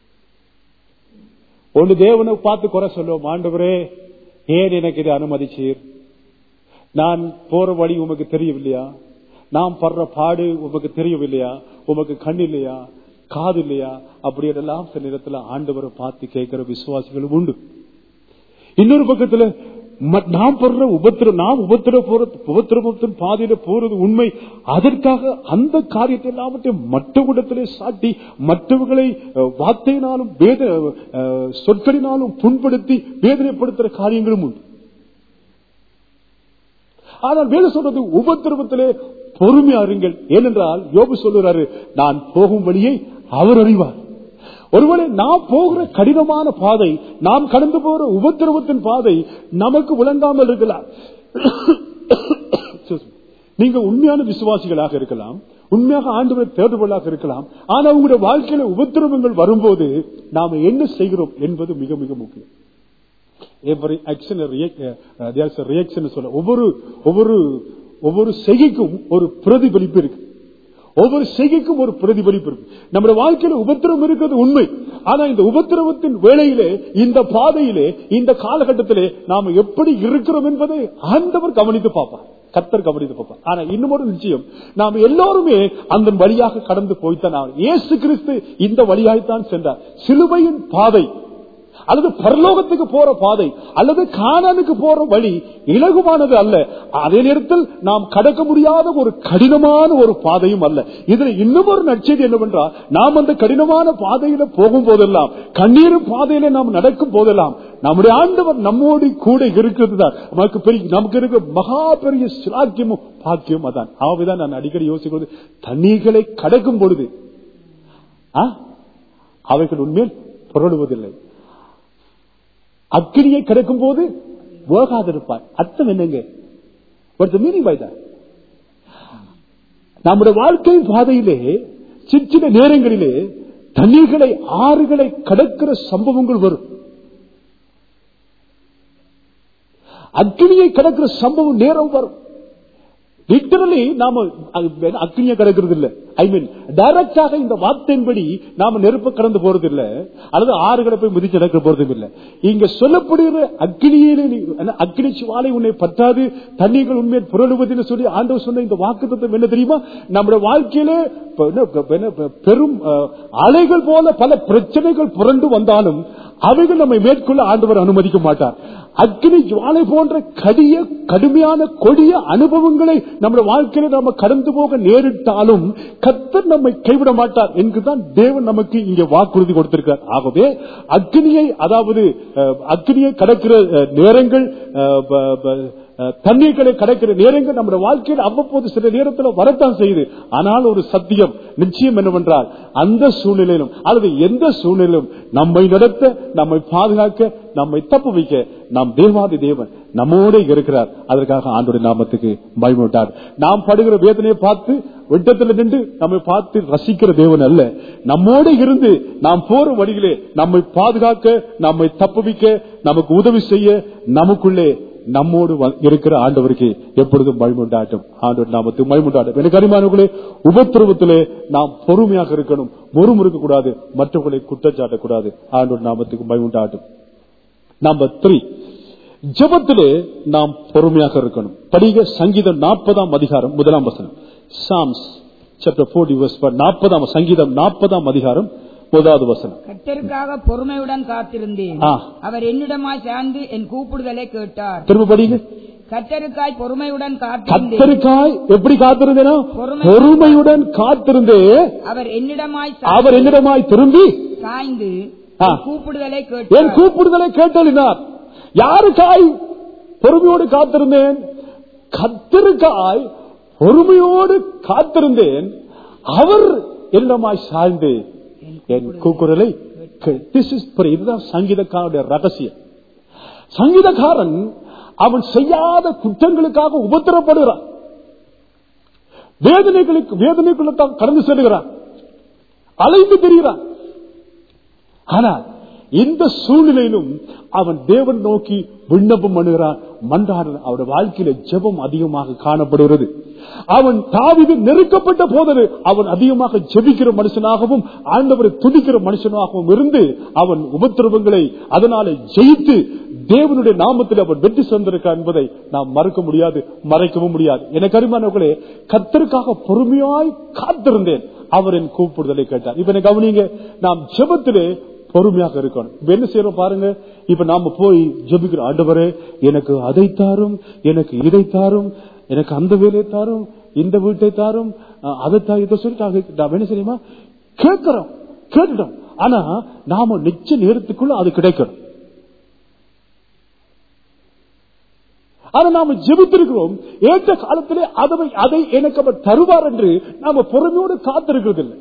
ஒன்று தேவனை பார்த்து குறை சொல்லுவோம் ஆண்டவரே ஏன் எனக்கு இதை அனுமதிச்சீர் நான் போற வழி உமக்கு தெரியவில்லையா நான் படுற பாடு உமக்கு தெரியவில்லையா உமக்கு கண் இல்லையா காது இல்லையா அப்படி எல்லாம் சில நேரத்துல ஆண்டவரை பார்த்து கேட்கிற விசுவாசிகளும் உண்டு இன்னொரு பக்கத்துல ம- நாம் படுற உபத்திரம் நாம் உபத்திர போற உபத்திரவத்தின் பாதையில போறது உண்மை அதற்காக அந்த காரியத்தை எல்லாவற்றையும் மற்றவிடத்திலே சாட்டி மற்றவர்களை அஹ், வார்த்தையினாலும் வேத அஹ், சொற்களினாலும் புண்படுத்தி வேதனைப்படுத்துற காரியங்களும் உண்டு ஆனால் வேத சொல்றது உபத்திரவத்திலே பொறுமையா இருங்கள் ஏனென்றால் யோபு சொல்லுறாரு நான் போகும் வழியை அவர் அறிவார் ஒருவேளை நாம் போகிற கடினமான பாதை நாம் கடந்து போகிற உபத்திரவத்தின் பாதை நமக்கு விளங்காமல் இருக்கலாம் நீங்க உண்மையான விசுவாசிகளாக இருக்கலாம் உண்மையாக ஆண்டவரை தேடுவதாக இருக்கலாம் ஆனா உங்களுடைய வாழ்க்கையில உபத்திரவங்கள் வரும்போது நாம என்ன செய்கிறோம் என்பது மிக மிக முக்கியம் every action a react- uh, there's a reaction சொல்ல ஒவ்வொரு ஒவ்வொரு ஒவ்வொரு செய்கைக்கும் ஒரு பிரதிபலிப்பு இருக்கு ஒவ்வொரு செய்கைக்கும் ஒரு பிரதிபலிப்பு இருக்கு நம்முடைய வாழ்க்கையில உபத்திரவம் இருக்கிறது உண்மை ஆனா இந்த உபத்திரவத்தின் வேளையிலே இந்த பாதையிலே இந்த காலகட்டத்திலே நாம எப்படி இருக்கிறோம் என்பதை ஆண்டவர் கவனித்து பார்ப்பார் கத்தர் கவனித்து பார்ப்பார் ஆனா இன்னும் ஒரு நிச்சயம் நாம் எல்லாருமே அந்த வழியாக கடந்து போய்த்தான் ஆகணும். இயேசு கிறிஸ்து இந்த வழியாய்த்தான் சென்றார் சிலுவையின் பாதை அல்லது பரலோகத்துக்கு போற பாதை அல்லது கானானுக்கு போற வழி இலகுவானது அல்ல அதே நேரத்தில் நாம் கடக்க முடியாத ஒரு கடினமான ஒரு பாதையும் அல்ல இதுல இன்னும் ஒரு நற்செய்தி என்னவென்றால் நாம் அந்த கடினமான பாதையில போகும் போதெல்லாம் கண்ணீரும் பாதையில நாம் நடக்கும் போதெல்லாம் நம்முடைய ஆண்டவர் நம்மோடு கூட இருக்கிறது தான் நமக்கு பெரிய நமக்கு இருக்க மகா பெரிய சிலாக்கியமும் பாக்கியமும் அதான் ஆகவேதான் நான் அடிக்கடி யோசிக்கிறது தண்ணீர்களை கடக்கும் பொழுது ஆ? அவைகள் உண்மையில் புரளுவதில்லை அக்கினியை கிடக்கும் போது வேகாதிருப்பார் அர்த்தம் என்னங்க மீனிங் by that? நம்முடைய வாழ்க்கையின் பாதையிலே சின்ன சின்ன நேரங்களிலே தண்ணீர்களை ஆறுகளை கடக்கிற சம்பவங்கள் வரும் அக்னியை கடக்கிற சம்பவம் நேரம் வரும் லிட்டரலி நாம அக்னியை கடக்கிறது இல்ல ஐ மீன் டைரக்டாக இந்த வார்த்தையின்படி நாம நெருப்ப கடந்து போறது இல்ல அல்லது ஆறுகளை போய் மிதிச்சு நடக்க போறதும் இல்ல இங்க சொல்லப்படுகிற அக்னியிலே நீ- என்ன, அக்னி சுவாலை உன்னை பற்றாது தண்ணீர்கள் உண்மையை புரளுவதுன்னு சொல்லி ஆண்டவர் சொன்ன இந்த வாக்கு என்ன தெரியுமா நம்முடைய வாழ்க்கையிலே இப்ப என்ன, இப்ப என்ன, இப்ப பெரும் அஹ், அலைகள் போல பல பிரச்சனைகள் புரண்டு வந்தாலும் அவைகள் நம்மை மேற்கொள்ள ஆண்டவர் அனுமதிக்க மாட்டார் அக்னி ஜுவாலை போன்ற கடிய கடுமையான கொடிய அனுபவங்களை நம்முடைய வாழ்க்கையில நாம கடந்து போக நேரிட்டாலும் கத்தர் நம்மை கைவிட மாட்டார் என்றுதான் தேவன் நமக்கு இங்கே வாக்குறுதி கொடுத்திருக்கிறார் ஆகவே அக்னியை அதாவது அஹ், அக்னியை கடக்கிற அஹ், நேரங்கள் அஹ், ப- ப- அஹ், தண்ணீர்களை கடக்கிற நேரங்கள் நம்முடைய வாழ்க்கையில் அவ்வப்போது சில நேரத்தில் வரத்தான் செய்யுது ஆனால் ஒரு சத்தியம் நிச்சயம் என்னவென்றால் அந்த சூழ்நிலையிலும் அல்லது எந்த சூழ்நிலையிலும் நம்மை நடத்த நம்மை பாதுகாக்க நம்மை தப்பு வைக்க நாம் தேவாதி தேவன் நம்மோட இருக்கிறார் அதற்காக ஆண்டுடைய நாமத்துக்கு பயமுட்டார் நாம் படுகிற வேதனையை பார்த்து விட்டத்தில் நின்று நம்மை பார்த்து ரசிக்கிற தேவன் அல்ல நம்மோட இருந்து நாம் போற வழியிலே நம்மை பாதுகாக்க நம்மை தப்புவிக்க நமக்கு உதவி செய்ய நமக்குள்ளே நம்மோடு வ- இருக்கிற ஆண்டவருக்கு எப்பொழுதும் மழிமுண்டாட்டும் ஆண்டவர் நாமத்துக்கு மழிமுண்டாட்டும் எனக்கு அறிமானவர்களே உபத்திரவத்திலே நாம் பொறுமையாக இருக்கணும் முறுமுறுக்க கூடாது மற்றவர்களை குற்றச்சாட்டக்கூடாது ஆண்டவர் நாமத்துக்கு மழிமுண்டாட்டும் நம்பர் த்ரீ ஜபத்திலே நாம் பொறுமையாக இருக்கணும் படிக சங்கீதம் நாற்பதாம் அதிகாரம் முதலாம் வசனம் சாம்ஸ் சாப்டர் ஃபோர்டி நாற்பதாம் சங்கீதம் நாற்பதாம் அதிகாரம் முதலாவது வசனம் கர்த்தருக்காக பொறுமையுடன் காத்திருந்தேன் ஆ. அவர் என்னிடமாய் சார்ந்து என் கூப்பிடுதலை கேட்டார் திரும்ப படிங்க கர்த்தருக்காய் பொறுமையுடன் காத்திருந்தேன் கத்தருக்காய் எப்படி காத்திருந்தேனா பொறுமை. பொறுமையுடன் காத்திருந்தே அவர் என்னிடமாய் அவர் சார்ந்து என்னிடமாய் திரும்பி சாய்ந்து ஆ. என் கூப்பிடுதலை என் கேட்டார் கூப்பிடுதலை கேட்டலினார் யாருக்காய் பொறுமையோடு காத்திருந்தேன் கத்தருக்காய் பொறுமையோடு காத்திருந்தேன் அவர் என்னிடமாய் சாய்ந்து என் கூக்குரலை கே- This is prayer. இதுதான் சங்கீதக்காரனுடைய ரகசியம் சங்கீதக்காரன் அவன் செய்யாத குற்றங்களுக்காக உபத்திரப்படுகிறான் வேதனைகளுக்கு வேதனைக்குள்ள தான் கடந்து செல்கிறான் அலைந்து தெரிகிறான் ஆனால் இந்த சூழ்நிலையிலும் அவன் தேவன் நோக்கி விண்ணப்பம் பண்ணுகிறான் மன்றாடுறான் அவருடைய வாழ்க்கையில ஜெபம் அதிகமாக காணப்படுகிறது அவன் தாவிது நெருக்கப்பட்ட போது அவன் அதிகமாக ஜெபிக்கிற மனுஷனாகவும் ஆண்டவரை துதிக்கிற மனுஷனாகவும் இருந்து அவன் உபத்திரவங்களை அதனால ஜெயித்து தேவனுடைய நாமத்தில் அவன் வெற்றி சந்திருக்கான் என்பதை நாம் மறக்க முடியாது மறைக்கவும் முடியாது எனக்கு அருமானவர்களே கத்தருக்காக பொறுமையாய் காத்திருந்தேன் அவரின் கூப்பிடுதலை கேட்டார் இப்ப எனக்கு கவனிங்க நாம் ஜெபத்திலே பொறுமையாக இருக்கணும் இப்ப என்ன செய்யறோம் பாருங்க இப்ப நாம போய் ஜெபிக்கிற ஆண்டவரே எனக்கு அதை தாரும் எனக்கு இதை தாரும் எனக்கு அந்த வேலையை தாரும் இந்த வீட்டை தாரும் அஹ், அதை தா இதை சொல்லிட்டு நாம் என்ன செய்யுமா கேட்கிறோம் கேட்டுட்டோம் ஆனா நாம நிச்சய நேரத்துக்குள்ள அது கிடைக்கணும் ஆனா நாம ஜெபித்திருக்கிறோம் ஏற்ற காலத்திலே அதை அதை எனக்கு அவர் தருவார் என்று நாம பொறுமையோடு காத்திருக்கிறது இல்லை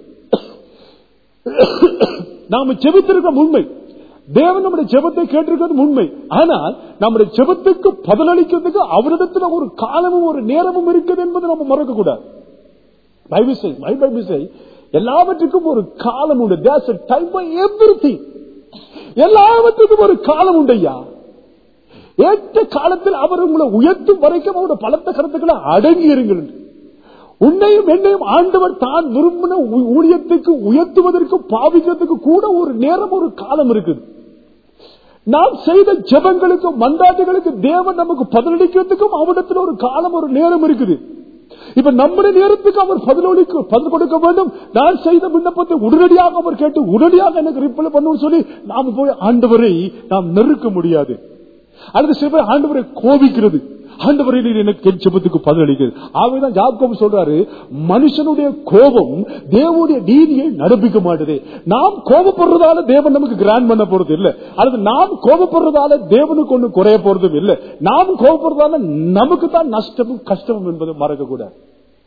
நாம ஜெபித்திருக்கிற உண்மை தேவன் நம்முடைய ஜெபத்தை கேட்டிருக்கிறது உண்மை ஆனால் நம்முடைய ஜெபத்துக்கு பதிலளிக்கிறதுக்கு அவரிடத்துல ஒரு காலமும் ஒரு நேரமும் இருக்குது என்பதை நம்ம மறக்க கூடாது Bible say, my Bible say, எல்லாவற்றுக்கும் ஒரு காலம் உண்டு There's a time for everything. எல்லாவற்றுக்கும் ஒரு காலம் உண்டையா ஏற்ற காலத்தில் அவர் உங்களை உயர்த்தும் வரைக்கும் அவருடைய பலத்த கருத்துக்களை அடங்கி இருங்கள் என்று. உன்னையும் என்னையும் ஆண்டவர் தான் விரும்பின ஊ- ஊழியத்துக்கு உயர்த்துவதற்கு பாவிக்கிறதுக்கு கூட ஒரு நேரம் ஒரு காலம் இருக்குது நாம் செய்த ஜெபங்களுக்கும் மன்றாட்டுகளுக்கு தேவன் நமக்கு பதிலளிக்கிறதுக்கும் அவரிடத்தில் ஒரு காலம் ஒரு நேரம் இருக்குது இப்ப நம்முடைய நேரத்துக்கு அவர் பதிலளிக்க பதில் கொடுக்க வேண்டும் நான் செய்த விண்ணப்பத்தை உடனடியாக அவர் கேட்டு உடனடியாக எனக்கு ரிப்ளை பண்ணும் சொல்லி நாம போய் ஆண்டவரை நாம் நெருக்க முடியாது அல்லது சில ஆண்டவரை கோபிக்கிறது ஆண்டவரை நீர் எனக்கு என் ஜெபத்துக்கு பதிலளிக்கிறது ஆகவேதான் யாக்கோபு சொல்றாரு மனுஷனுடைய கோபம் தேவனுடைய நீதியை நடப்பிக்க மாட்டுது நாம் கோபப்படுறதால தேவன் நமக்கு கிராண்ட் பண்ண போறது இல்ல அல்லது நாம் கோபப்படுறதால தேவனுக்கு ஒண்ணு குறைய போறதும் இல்ல நாம் கோபப்படுறதால நமக்கு தான் நஷ்டமும் கஷ்டமும் என்பதை மறக்க கூடாது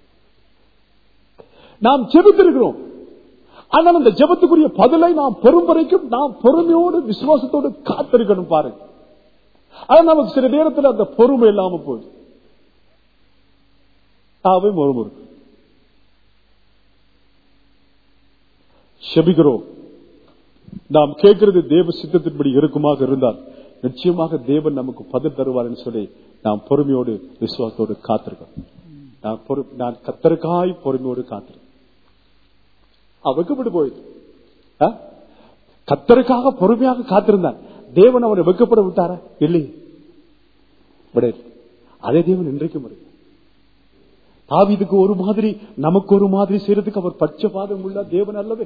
நாம் ஜெபித்திருக்கிறோம் ஆனால் அந்த ஜெபத்துக்குரிய பதிலை நாம் பெறும் வரைக்கும் நாம் பொறுமையோடு விசுவாசத்தோடு காத்திருக்கணும் பாருங்க ஆனா நமக்கு சில நேரத்தில் அந்த பொறுமை இல்லாம போயிடும் ஆவே மறுமுறை செபிக்கிறோம் நாம் கேட்கிறது தேவ சித்தத்தின்படி இருக்குமாக இருந்தால் நிச்சயமாக தேவன் நமக்கு பதில் தருவார் என்று சொல்லி நாம் பொறுமையோடு விசுவாசத்தோடு காத்திருக்கோம் நான் பொறு- நான் கத்தருக்காய் பொறுமையோடு காத்திருக்கேன் வெக்கப்பட்டு போயிடுது ஆ? கத்தருக்காக பொறுமையாக காத்திருந்தான் தேவன் அவனை வெக்கப்பட விட்டாரா இல்லை விடல. அதே தேவன் இன்றைக்கும் இருக்கு தாவீதுக்கு ஒரு மாதிரி நமக்கு ஒரு மாதிரி செய்யறதுக்கு அவர் பட்சபாதம் உள்ள தேவன் அல்லவே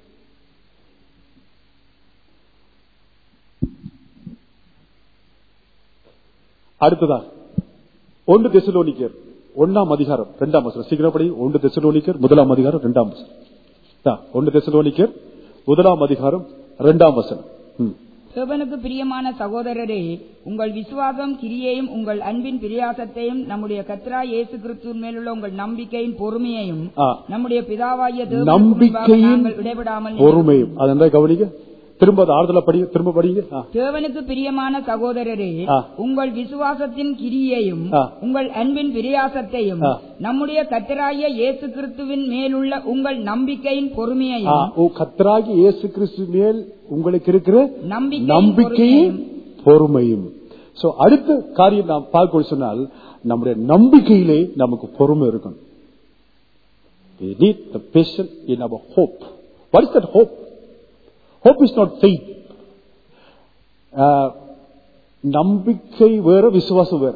அடுத்ததா ஒன்று தெசலோனிக்கர் ஒன்னாம் அதிகாரம் இரண்டாம் வசனம் சீக்கிரப்படி ஒன்று தெசலோனிக்கர் முதலாம் அதிகாரம் இரண்டாம் வசனம் ஆ, ஒன்று தெசலோனிக்கர் முதலாம் அதிகாரம் இரண்டாம் வசனம் ம். தேவனுக்கு பிரியமான சகோதரரே உங்கள் விசுவாசம் கிரியையும் உங்கள் அன்பின் பிரியாசத்தையும் நம்முடைய கத்ரா இயேசு கிறிஸ்துவின் மேலுள்ள உங்கள் நம்பிக்கையின் பொறுமையையும் ஆ. நம்முடைய பிதாவாகிய தேவனுக்கு முன்பாக நம்பிக்கையின் நாங்கள் இடைவிடாமல் பொறுமையும் அதெல்லாம் கவனிக்க திரும்ப அதை ஆறுதலா படிங்க திரும்ப படிங்க ஆ. தேவனுக்கு பிரியமான சகோதரரே ஆ. உங்கள் விசுவாசத்தின் கிரியையும் ஆ. உங்கள் அன்பின் பிரியாசத்தையும் ஆ. நம்முடைய கத்தராகிய இயேசு கிறிஸ்துவின் மேலுள்ள உங்கள் நம்பிக்கையின் ஆ, பொறுமையையும் ஓ கத்தராகி இயேசு கிறிஸ்து மேல் உங்களுக்கு இருக்கிற நம்பிக்கையின் நம்பிக்கையும் பொறுமையும் சோ அடுத்த காரியம் நாம் பார்க்க சொன்னால் நம்முடைய நம்பிக்கையிலே நமக்கு பொறுமை இருக்கணும் We need the patience in our hope. What is that hope? Hope is not faith. Uh, நம்பிக்கை வேற விசுவாசம் வேற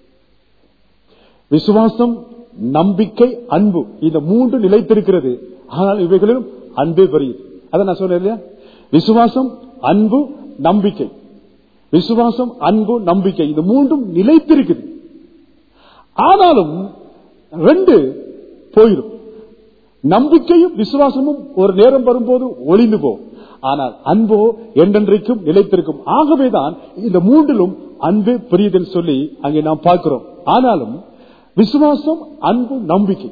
விசுவாசம் நம்பிக்கை அன்பு இந்த மூன்று நிலைத்திருக்கிறது ஆனால் இவைகளிலும் அன்பே பெரியது அதை நான் சொன்னேன் இல்லையா விசுவாசம் அன்பு நம்பிக்கை விசுவாசம் அன்பு நம்பிக்கை இந்த மூன்றும் நிலைத்திருக்குது ஆனாலும் ரெண்டு போயிடும் நம்பிக்கையும் விசுவாசமும் ஒரு நேரம் வரும்போது ஒளிந்து போகும் ஆனால் அன்போ என்றென்றைக்கும் நிலைத்திருக்கும் ஆகவேதான் இந்த மூன்றிலும் அன்பு பெரியதுன்னு சொல்லி அங்கே நாம் பார்க்கிறோம் ஆனாலும் விசுவாசம் அன்பு நம்பிக்கை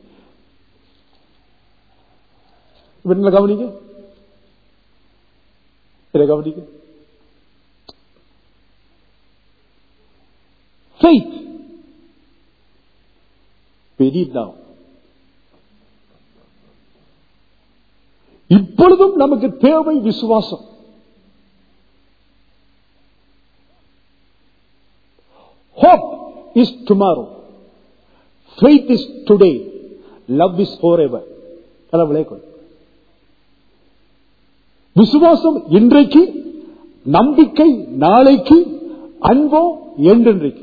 இப்ப என்ன கவனிக்க இதை கவனிக்க faith we need now இப்பொழுதும் நமக்கு தேவை விசுவாசம் hope is tomorrow faith is today love is forever கடவுளே கொடு விசுவாசம் இன்றைக்கு நம்பிக்கை நாளைக்கு அன்போ என்றென்றைக்கு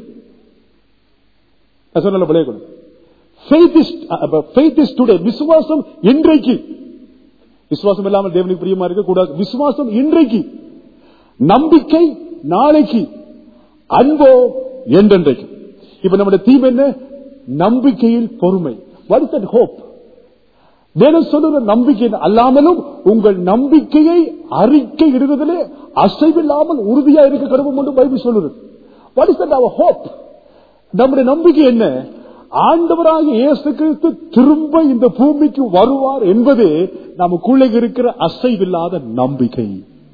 நான் சொன்ன விளைய கொடு faith is uh, faith is today விசுவாசம் இன்றைக்கு விசுவாசம் இல்லாமல் தேவனுக்கு பிரியமா இருக்க கூடாது விசுவாசம் இன்றைக்கு நம்பிக்கை நாளைக்கு அன்போ என்றென்றைக்கு இப்ப நம்முடைய தீம் என்ன நம்பிக்கையில் பொறுமை what is that hope வேணும் சொல்லுற நம்பிக்கை அல்லாமலும் உங்கள் நம்பிக்கையை அறிக்கை இடுவதிலே அசைவில்லாமல் உறுதியா இருக்க கடவுள் என்று பைபிள் சொல்லுது what is that our hope நம்முடைய நம்பிக்கை என்ன ஆண்டவராக இயேசு கிறிஸ்து திரும்ப இந்த பூமிக்கு வருவார் என்பதே நமக்குள்ளே இருக்கிற அசைவில்லாத நம்பிக்கை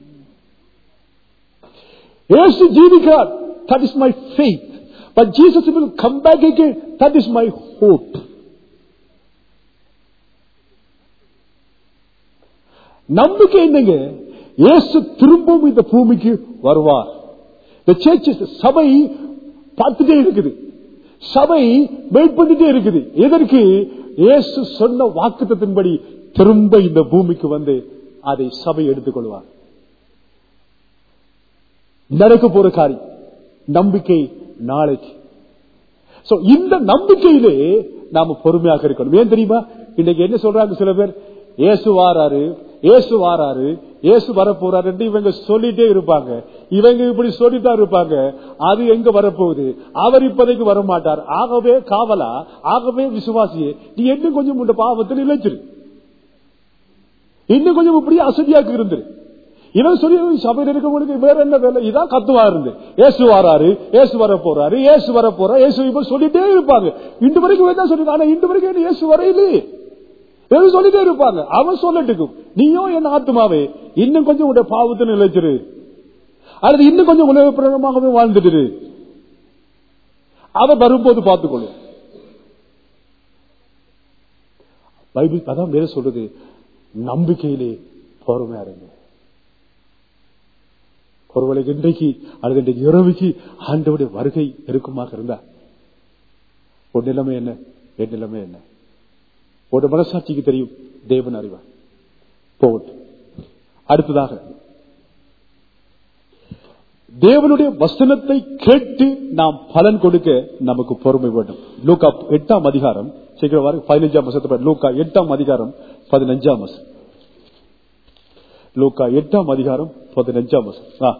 இயேசு ஜீவிக்கிறார் that is my faith but Jesus will come back again that is my hope நம்பிக்கை என்னங்க இயேசு திரும்பவும் இந்த பூமிக்கு வருவார் the church is சபை பார்த்துட்டே இருக்குது சபை வெயிட் பண்ணிட்டே இருக்குது எதற்கு இயேசு சொன்ன வாக்குத்தத்தின்படி திரும்ப இந்த பூமிக்கு வந்து அதை சபை எடுத்துக்கொள்வார் நடக்க போற காரியம் நம்பிக்கை நாளைக்கு So, இந்த நம்பிக்கையிலே நாம பொறுமையாக இருக்கணும் ஏன் தெரியுமா இன்னைக்கு என்ன சொல்றாங்க சில பேர் இயேசு வாராரு இயேசு வாராரு இயேசு வர போறாரு இவங்க சொல்லிட்டே இருப்பாங்க இவங்க இப்படி சொல்லித்தான் இருப்பாங்க அது எங்க வரப்போகுது அவர் இப்போதைக்கு வர மாட்டார் ஆகவே காவலா ஆகவே விசுவாசியே நீ இன்னும் கொஞ்சம் உண்ட பாவத்தில் இழைச்சிரு இன்னும் கொஞ்சம் இப்படி அசதியாக்கு இருந்துரு இவன் சொல்லி சபையில் இருக்கவங்களுக்கு வேற என்ன வேலை இதான் கத்துவா இருந்து ஏசு வராரு ஏசு வர போறாரு ஏசு வர போறா ஏசு இப்ப சொல்லிட்டே இருப்பாங்க இன்று வரைக்கும் என்ன சொல்லி ஆனா இன்று வரைக்கும் என்ன ஏசு வரையிலே எது சொல்லிட்டே இருப்பாங்க அவன் சொல்லட்டுக்கும் நீயும் என் ஆத்மாவே இன்னும் கொஞ்சம் உடைய பாவத்தை நிலைச்சிரு அல்லது இன்னும் கொஞ்சம் உலக பிரகமாகவே வாழ்ந்துட்டு அவ வரும்போது பார்த்துக்கொள்ளும் பைபிள் அதான் வேற சொல்றது நம்பிக்கையிலே பொறுமையா இருங்க ஒருவேளை இன்றைக்கு அல்லது இன்றைக்கு இரவுக்கு ஆண்டவுடைய வருகை நெருக்கமாக இருந்தா ஒரு நிலைமை என்ன என் நிலைமை என்ன ஒரு மனசாட்சிக்கு தெரியும் தேவன் அறிவார் போகட்டும் அடுத்ததாக தேவனுடைய வசனத்தை கேட்டு நாம் பலன் கொடுக்க நமக்கு பொறுமை வேண்டும் லூக்கா எட்டாம் அதிகாரம் சீக்கிரம் வாரு பதினஞ்சாம் வருஷத்தை லூக்கா எட்டாம் அதிகாரம் பதினஞ்சாம் வருஷம் லூக்கா எட்டாம் அதிகாரம் பதினஞ்சாம் வருஷம்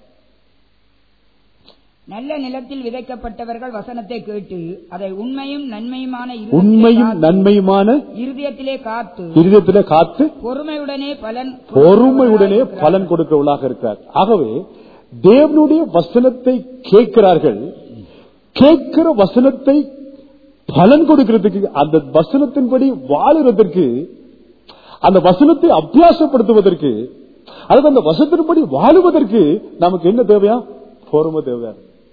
நல்ல நிலத்தில் விதைக்கப்பட்டவர்கள் வசனத்தை கேட்டு அதை உண்மையும் நன்மையுமான உண்மையும் நன்மையுமான இருதயத்திலே காத்து இருதயத்திலே காத்து பொறுமையுடனே பலன் பொறுமையுடனே பலன் கொடுக்கிறவர்களாக இருக்கிறார் ஆகவே தேவனுடைய வசனத்தை கேட்கிறார்கள் கேட்கிற வசனத்தை பலன் கொடுக்கிறதுக்கு அந்த வசனத்தின்படி வாழுறதற்கு அந்த வசனத்தை அபியாசப்படுத்துவதற்கு அல்லது அந்த வசனத்தின்படி வாழுவதற்கு நமக்கு என்ன தேவையா பொறுமை தேவையா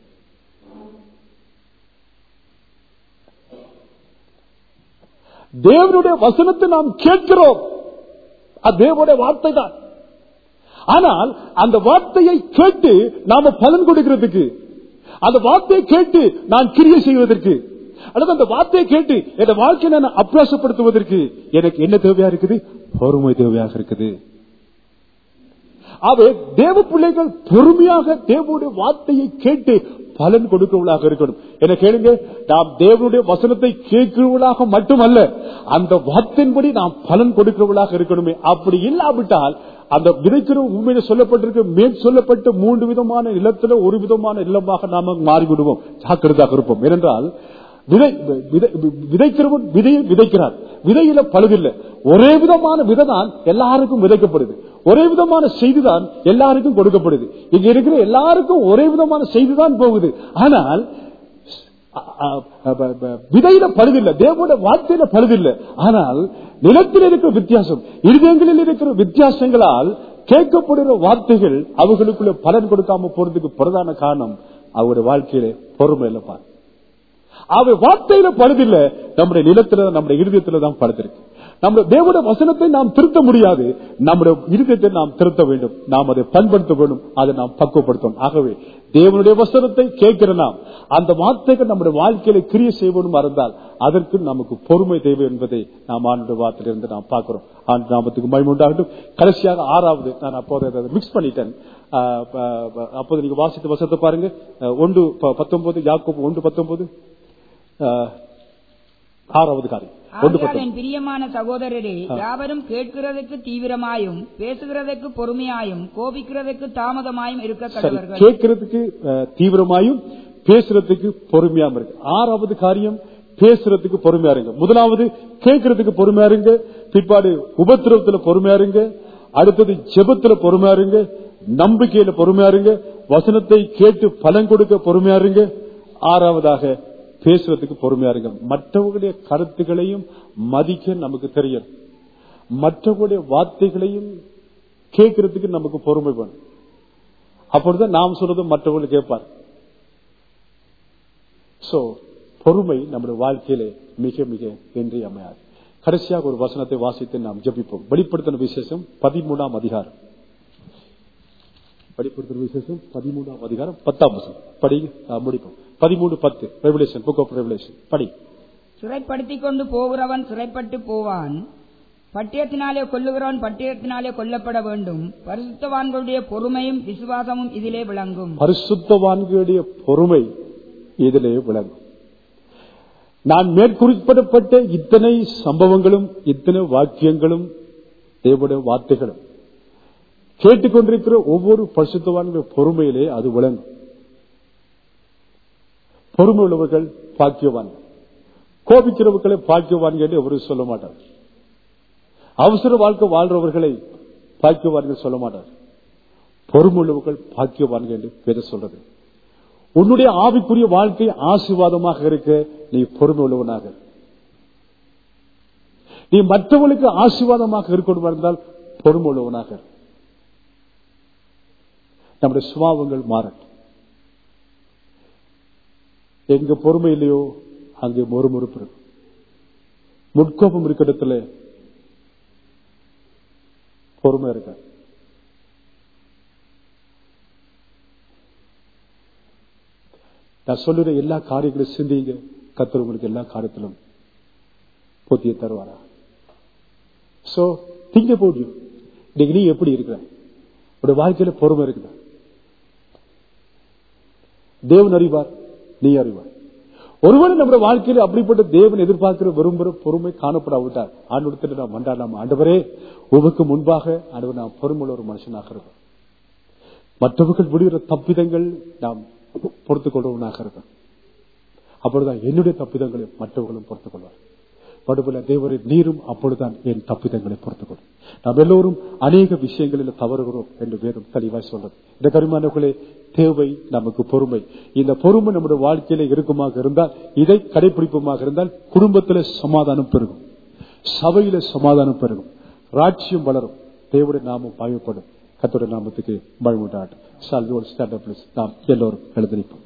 தேவனுடைய வசனத்தை நாம் கேட்கிறோம் அது தேவனுடைய வார்த்தை தான் ஆனால் அந்த வார்த்தையை கேட்டு நாம பலன் கொடுக்கிறதுக்கு அந்த வார்த்தையை கேட்டு நான் கிரியை செய்வதற்கு அல்லது அந்த வார்த்தையை கேட்டு என் வாழ்க்கையை நான் அபியாசப்படுத்துவதற்கு எனக்கு என்ன தேவையா இருக்குது பொறுமை தேவையாக இருக்குது அவை தேவ பிள்ளைகள் பொறுமையாக தேவனுடைய வார்த்தையை கேட்டு பலன் கொடுக்கிறவர்களாக இருக்கணும் என கேளுங்க நாம் தேவனுடைய வசனத்தை கேட்கிறவர்களாக மட்டுமல்ல அந்த வார்த்தையின்படி நாம் பலன் கொடுக்கிறவர்களாக இருக்கணுமே அப்படி இல்லாவிட்டால் அந்த விதைக்கிற உண்மையில சொல்லப்பட்டிருக்க மேல் சொல்லப்பட்ட மூன்று விதமான நிலத்துல ஒரு விதமான நிலமாக நாம மாறிவிடுவோம் ஜாக்கிரதாக இருப்போம் ஏனென்றால் விதை விதைக்கிறவன் விதையை விதைக்கிறார் விதையில பழுதில்லை ஒரே விதமான விதை தான் எல்லாருக்கும் விதைக்கப்படுது ஒரே விதமான செய்தி தான் எல்லாருக்கும் கொடுக்கப்படுது இங்க இருக்கிற எல்லாருக்கும் ஒரே விதமான செய்தி தான் போகுது ஆனால் விதையில பழுதில்லை தேவோட வார்த்தையில பழுதில்லை ஆனால் நிலத்தில் இருக்கிற வித்தியாசம் இருதயங்களில் இருக்கிற வித்தியாசங்களால் கேட்கப்படுகிற வார்த்தைகள் அவர்களுக்குள்ள பலன் கொடுக்காம போறதுக்கு பிரதான காரணம் அவருடைய வாழ்க்கையில பொறுமை இல்லப்பா அவை வார்த்தையில பழுதில்லை நம்முடைய நிலத்துல நம்முடைய இருதயத்துல தான் படுத்திருக்கு நம்முடைய தேவனுடைய வசனத்தை நாம் திருத்த முடியாது நம்முடைய இருதயத்தை நாம் திருத்த வேண்டும் நாம் அதை பண்படுத்த வேண்டும் அதை நாம் பக்குவப்படுத்தணும் ஆகவே தேவனுடைய வசனத்தை கேட்கிற நாம் அந்த வார்த்தைகள் நம்முடைய வாழ்க்கையில கிரிய செய்வதும் இருந்தால் அதற்கு நமக்கு பொறுமை தேவை என்பதை நாம் ஆண்டு வார்த்தையிலிருந்து நாம் பார்க்கிறோம் ஆண்டு நாமத்துக்கு மயமுண்டாகட்டும் கடைசியாக ஆறாவது நான் அப்போது மிக்ஸ் பண்ணிட்டேன் ஆஹ் ப- அப்போது நீங்க வாசித்த வசனத்தை பாருங்க அஹ் ஒன்று ப- பத்தொன்பது யாக்கோபு ஒன்று பத்தொன்பது ஆஹ் ஆறாவது காரியம் ஒன்று ஆகையால் பத்தொன்பது என் பிரியமான சகோதரரே யாவரும் கேட்கிறதுக்கு தீவிரமாயும் பேசுகிறதற்கு பொறுமையாயும் கோபிக்கிறதுக்கு தாமதமாயும் இருக்க சரி கடவர்கள் கேட்கறதுக்கு அஹ், தீவிரமாயும் பேசுறதுக்கு பொறுமையாம இருக்கு ஆறாவது காரியம் பேசுறதுக்கு பொறுமையா இருங்க முதலாவது கேட்கறதுக்கு பொறுமையா இருங்க பிற்பாடு உபத்திரவத்துல பொறுமையா இருங்க அடுத்தது ஜெபத்துல பொறுமையா இருங்க நம்பிக்கையில பொறுமையா இருங்க வசனத்தை கேட்டு பலன் கொடுக்க பொறுமையா இருங்க ஆறாவதாக பேசுறதுக்கு பொறுமையா இருங்க மற்றவர்களுடைய கருத்துக்களையும் மதிக்க நமக்கு தெரியும் மற்றவர்களுடைய வார்த்தைகளையும் கேட்கறதுக்கு நமக்கு பொறுமை வேணும் அப்பொழுதுதான் நாம் சொல்றது மற்றவர்கள் கேட்பார் சோ பொறுமை நம்முடைய வாழ்க்கையிலே மிக மிக இன்றியமையாது கடைசியாக ஒரு வசனத்தை வாசித்து நாம் ஜெபிப்போம் வெளிப்படுத்தின விசேஷம் பதிமூணாம் அதிகாரம் வெளிப்படுத்தின விசேஷம் பதிமூணாம் அதிகாரம் பத்தாம் வசனம் படி நாம் முடிப்போம் பதிமூணு பத்து ரெவலேஷன் புக் ஆஃப் ரெவலேஷன் படி சிறைப்படுத்திக் கொண்டு போகிறவன் சிறைப்பட்டு போவான் பட்டயத்தினாலே கொல்லுகிறவன் பட்டயத்தினாலே கொல்லப்பட வேண்டும் பரிசுத்தவான்களுடைய பொறுமையும் விசுவாசமும் இதிலே விளங்கும் பரிசுத்தவான்களுடைய பொறுமை இதிலே விளங்கும் நான் மேற்குறிப்பிடப்பட்ட இத்தனை சம்பவங்களும் இத்தனை வாக்கியங்களும் தேவனுடைய வார்த்தைகளும் கேட்டுக்கொண்டிருக்கிற ஒவ்வொரு பரிசுத்தவான்களுடைய பொறுமையிலே அது விளங்கும் பொறுமை உள்ளவர்கள் பாக்கியவான் கோபிக்கிறவர்களை பாக்கியவான்கள் என்று எவரும் சொல்ல மாட்டார் அவசர வாழ்க்கை வாழ்றவர்களை பாக்கியவான்கள் சொல்ல மாட்டார் பொறுமை உள்ளவர்கள் பாக்கியவான்கள் என்று பேர சொல்றது உன்னுடைய ஆவிக்குரிய வாழ்க்கை ஆசீர்வாதமாக இருக்க நீ பொறுமை உள்ளவனாக இரு. நீ மற்றவர்களுக்கு ஆசீர்வாதமாக இருக்கணும் இருந்தால் பொறுமை உள்ளவனாக இரு. நம்முடைய சுபாவங்கள் மாறட்டும் எங்க பொறுமை இல்லையோ அங்கே மொறுமொறுப்பு இருக்கும் முட்கோபம் இருக்கிற இடத்துல பொறுமை இருக்காது நான் சொல்லுற எல்லா காரியங்களும் சிந்திங்க கத்தர் உங்களுக்கு எல்லா காரியத்திலும் போத்திய தருவாரா சோ திங்க போடியும் இன்னைக்கு நீ எப்படி இருக்கிற உடைய வாழ்க்கையில பொறுமை இருக்குதா தேவன் அறிவார் நீ அறிவார் ஒருவேளை நம்முடைய வாழ்க்கையில அப்படிப்பட்ட தேவன் எதிர்பார்க்கிற விரும்புகிற பொறுமை காணப்படாவிட்டார் ஆண்டு நாம் மண்டாடாம ஆண்டவரே உமக்கு முன்பாக ஆண்டவர் நாம் பொறுமையுள்ள ஒரு மனுஷனாக இருக்கும் மற்றவர்கள் விடுகிற தப்பிதங்கள் நாம் பொறுத்துக் கொள்வனாக இருக்கும் அப்பொழுதுதான் என்னுடைய தப்பிதங்களை மற்றவர்களும் பொறுத்துக் கொள்வார் படுபல தேவரை நீரும் அப்பொழுதுதான் என் தப்பிதங்களை பொறுத்துக் கொள்ளும் நாம் எல்லோரும் அநேக விஷயங்களில் தவறுகிறோம் என்று வேதம் தெளிவாய் சொல்றது இந்த கருமானவர்களே தேவை நமக்கு பொறுமை இந்த பொறுமை நம்முடைய வாழ்க்கையில இருக்குமாக இருந்தால் இதை கடைபிடிப்புமாக இருந்தால் குடும்பத்தில சமாதானம் பெருகும் சபையில சமாதானம் பெருகும் ராட்சியம் வளரும் தேவடைய நாமம் பயப்படும் கத்தோட நாமத்துக்கு பயமுண்டாட்டும் சால் ஸ்டாண்ட் நாம் எல்லோரும் எழுதிப்போம்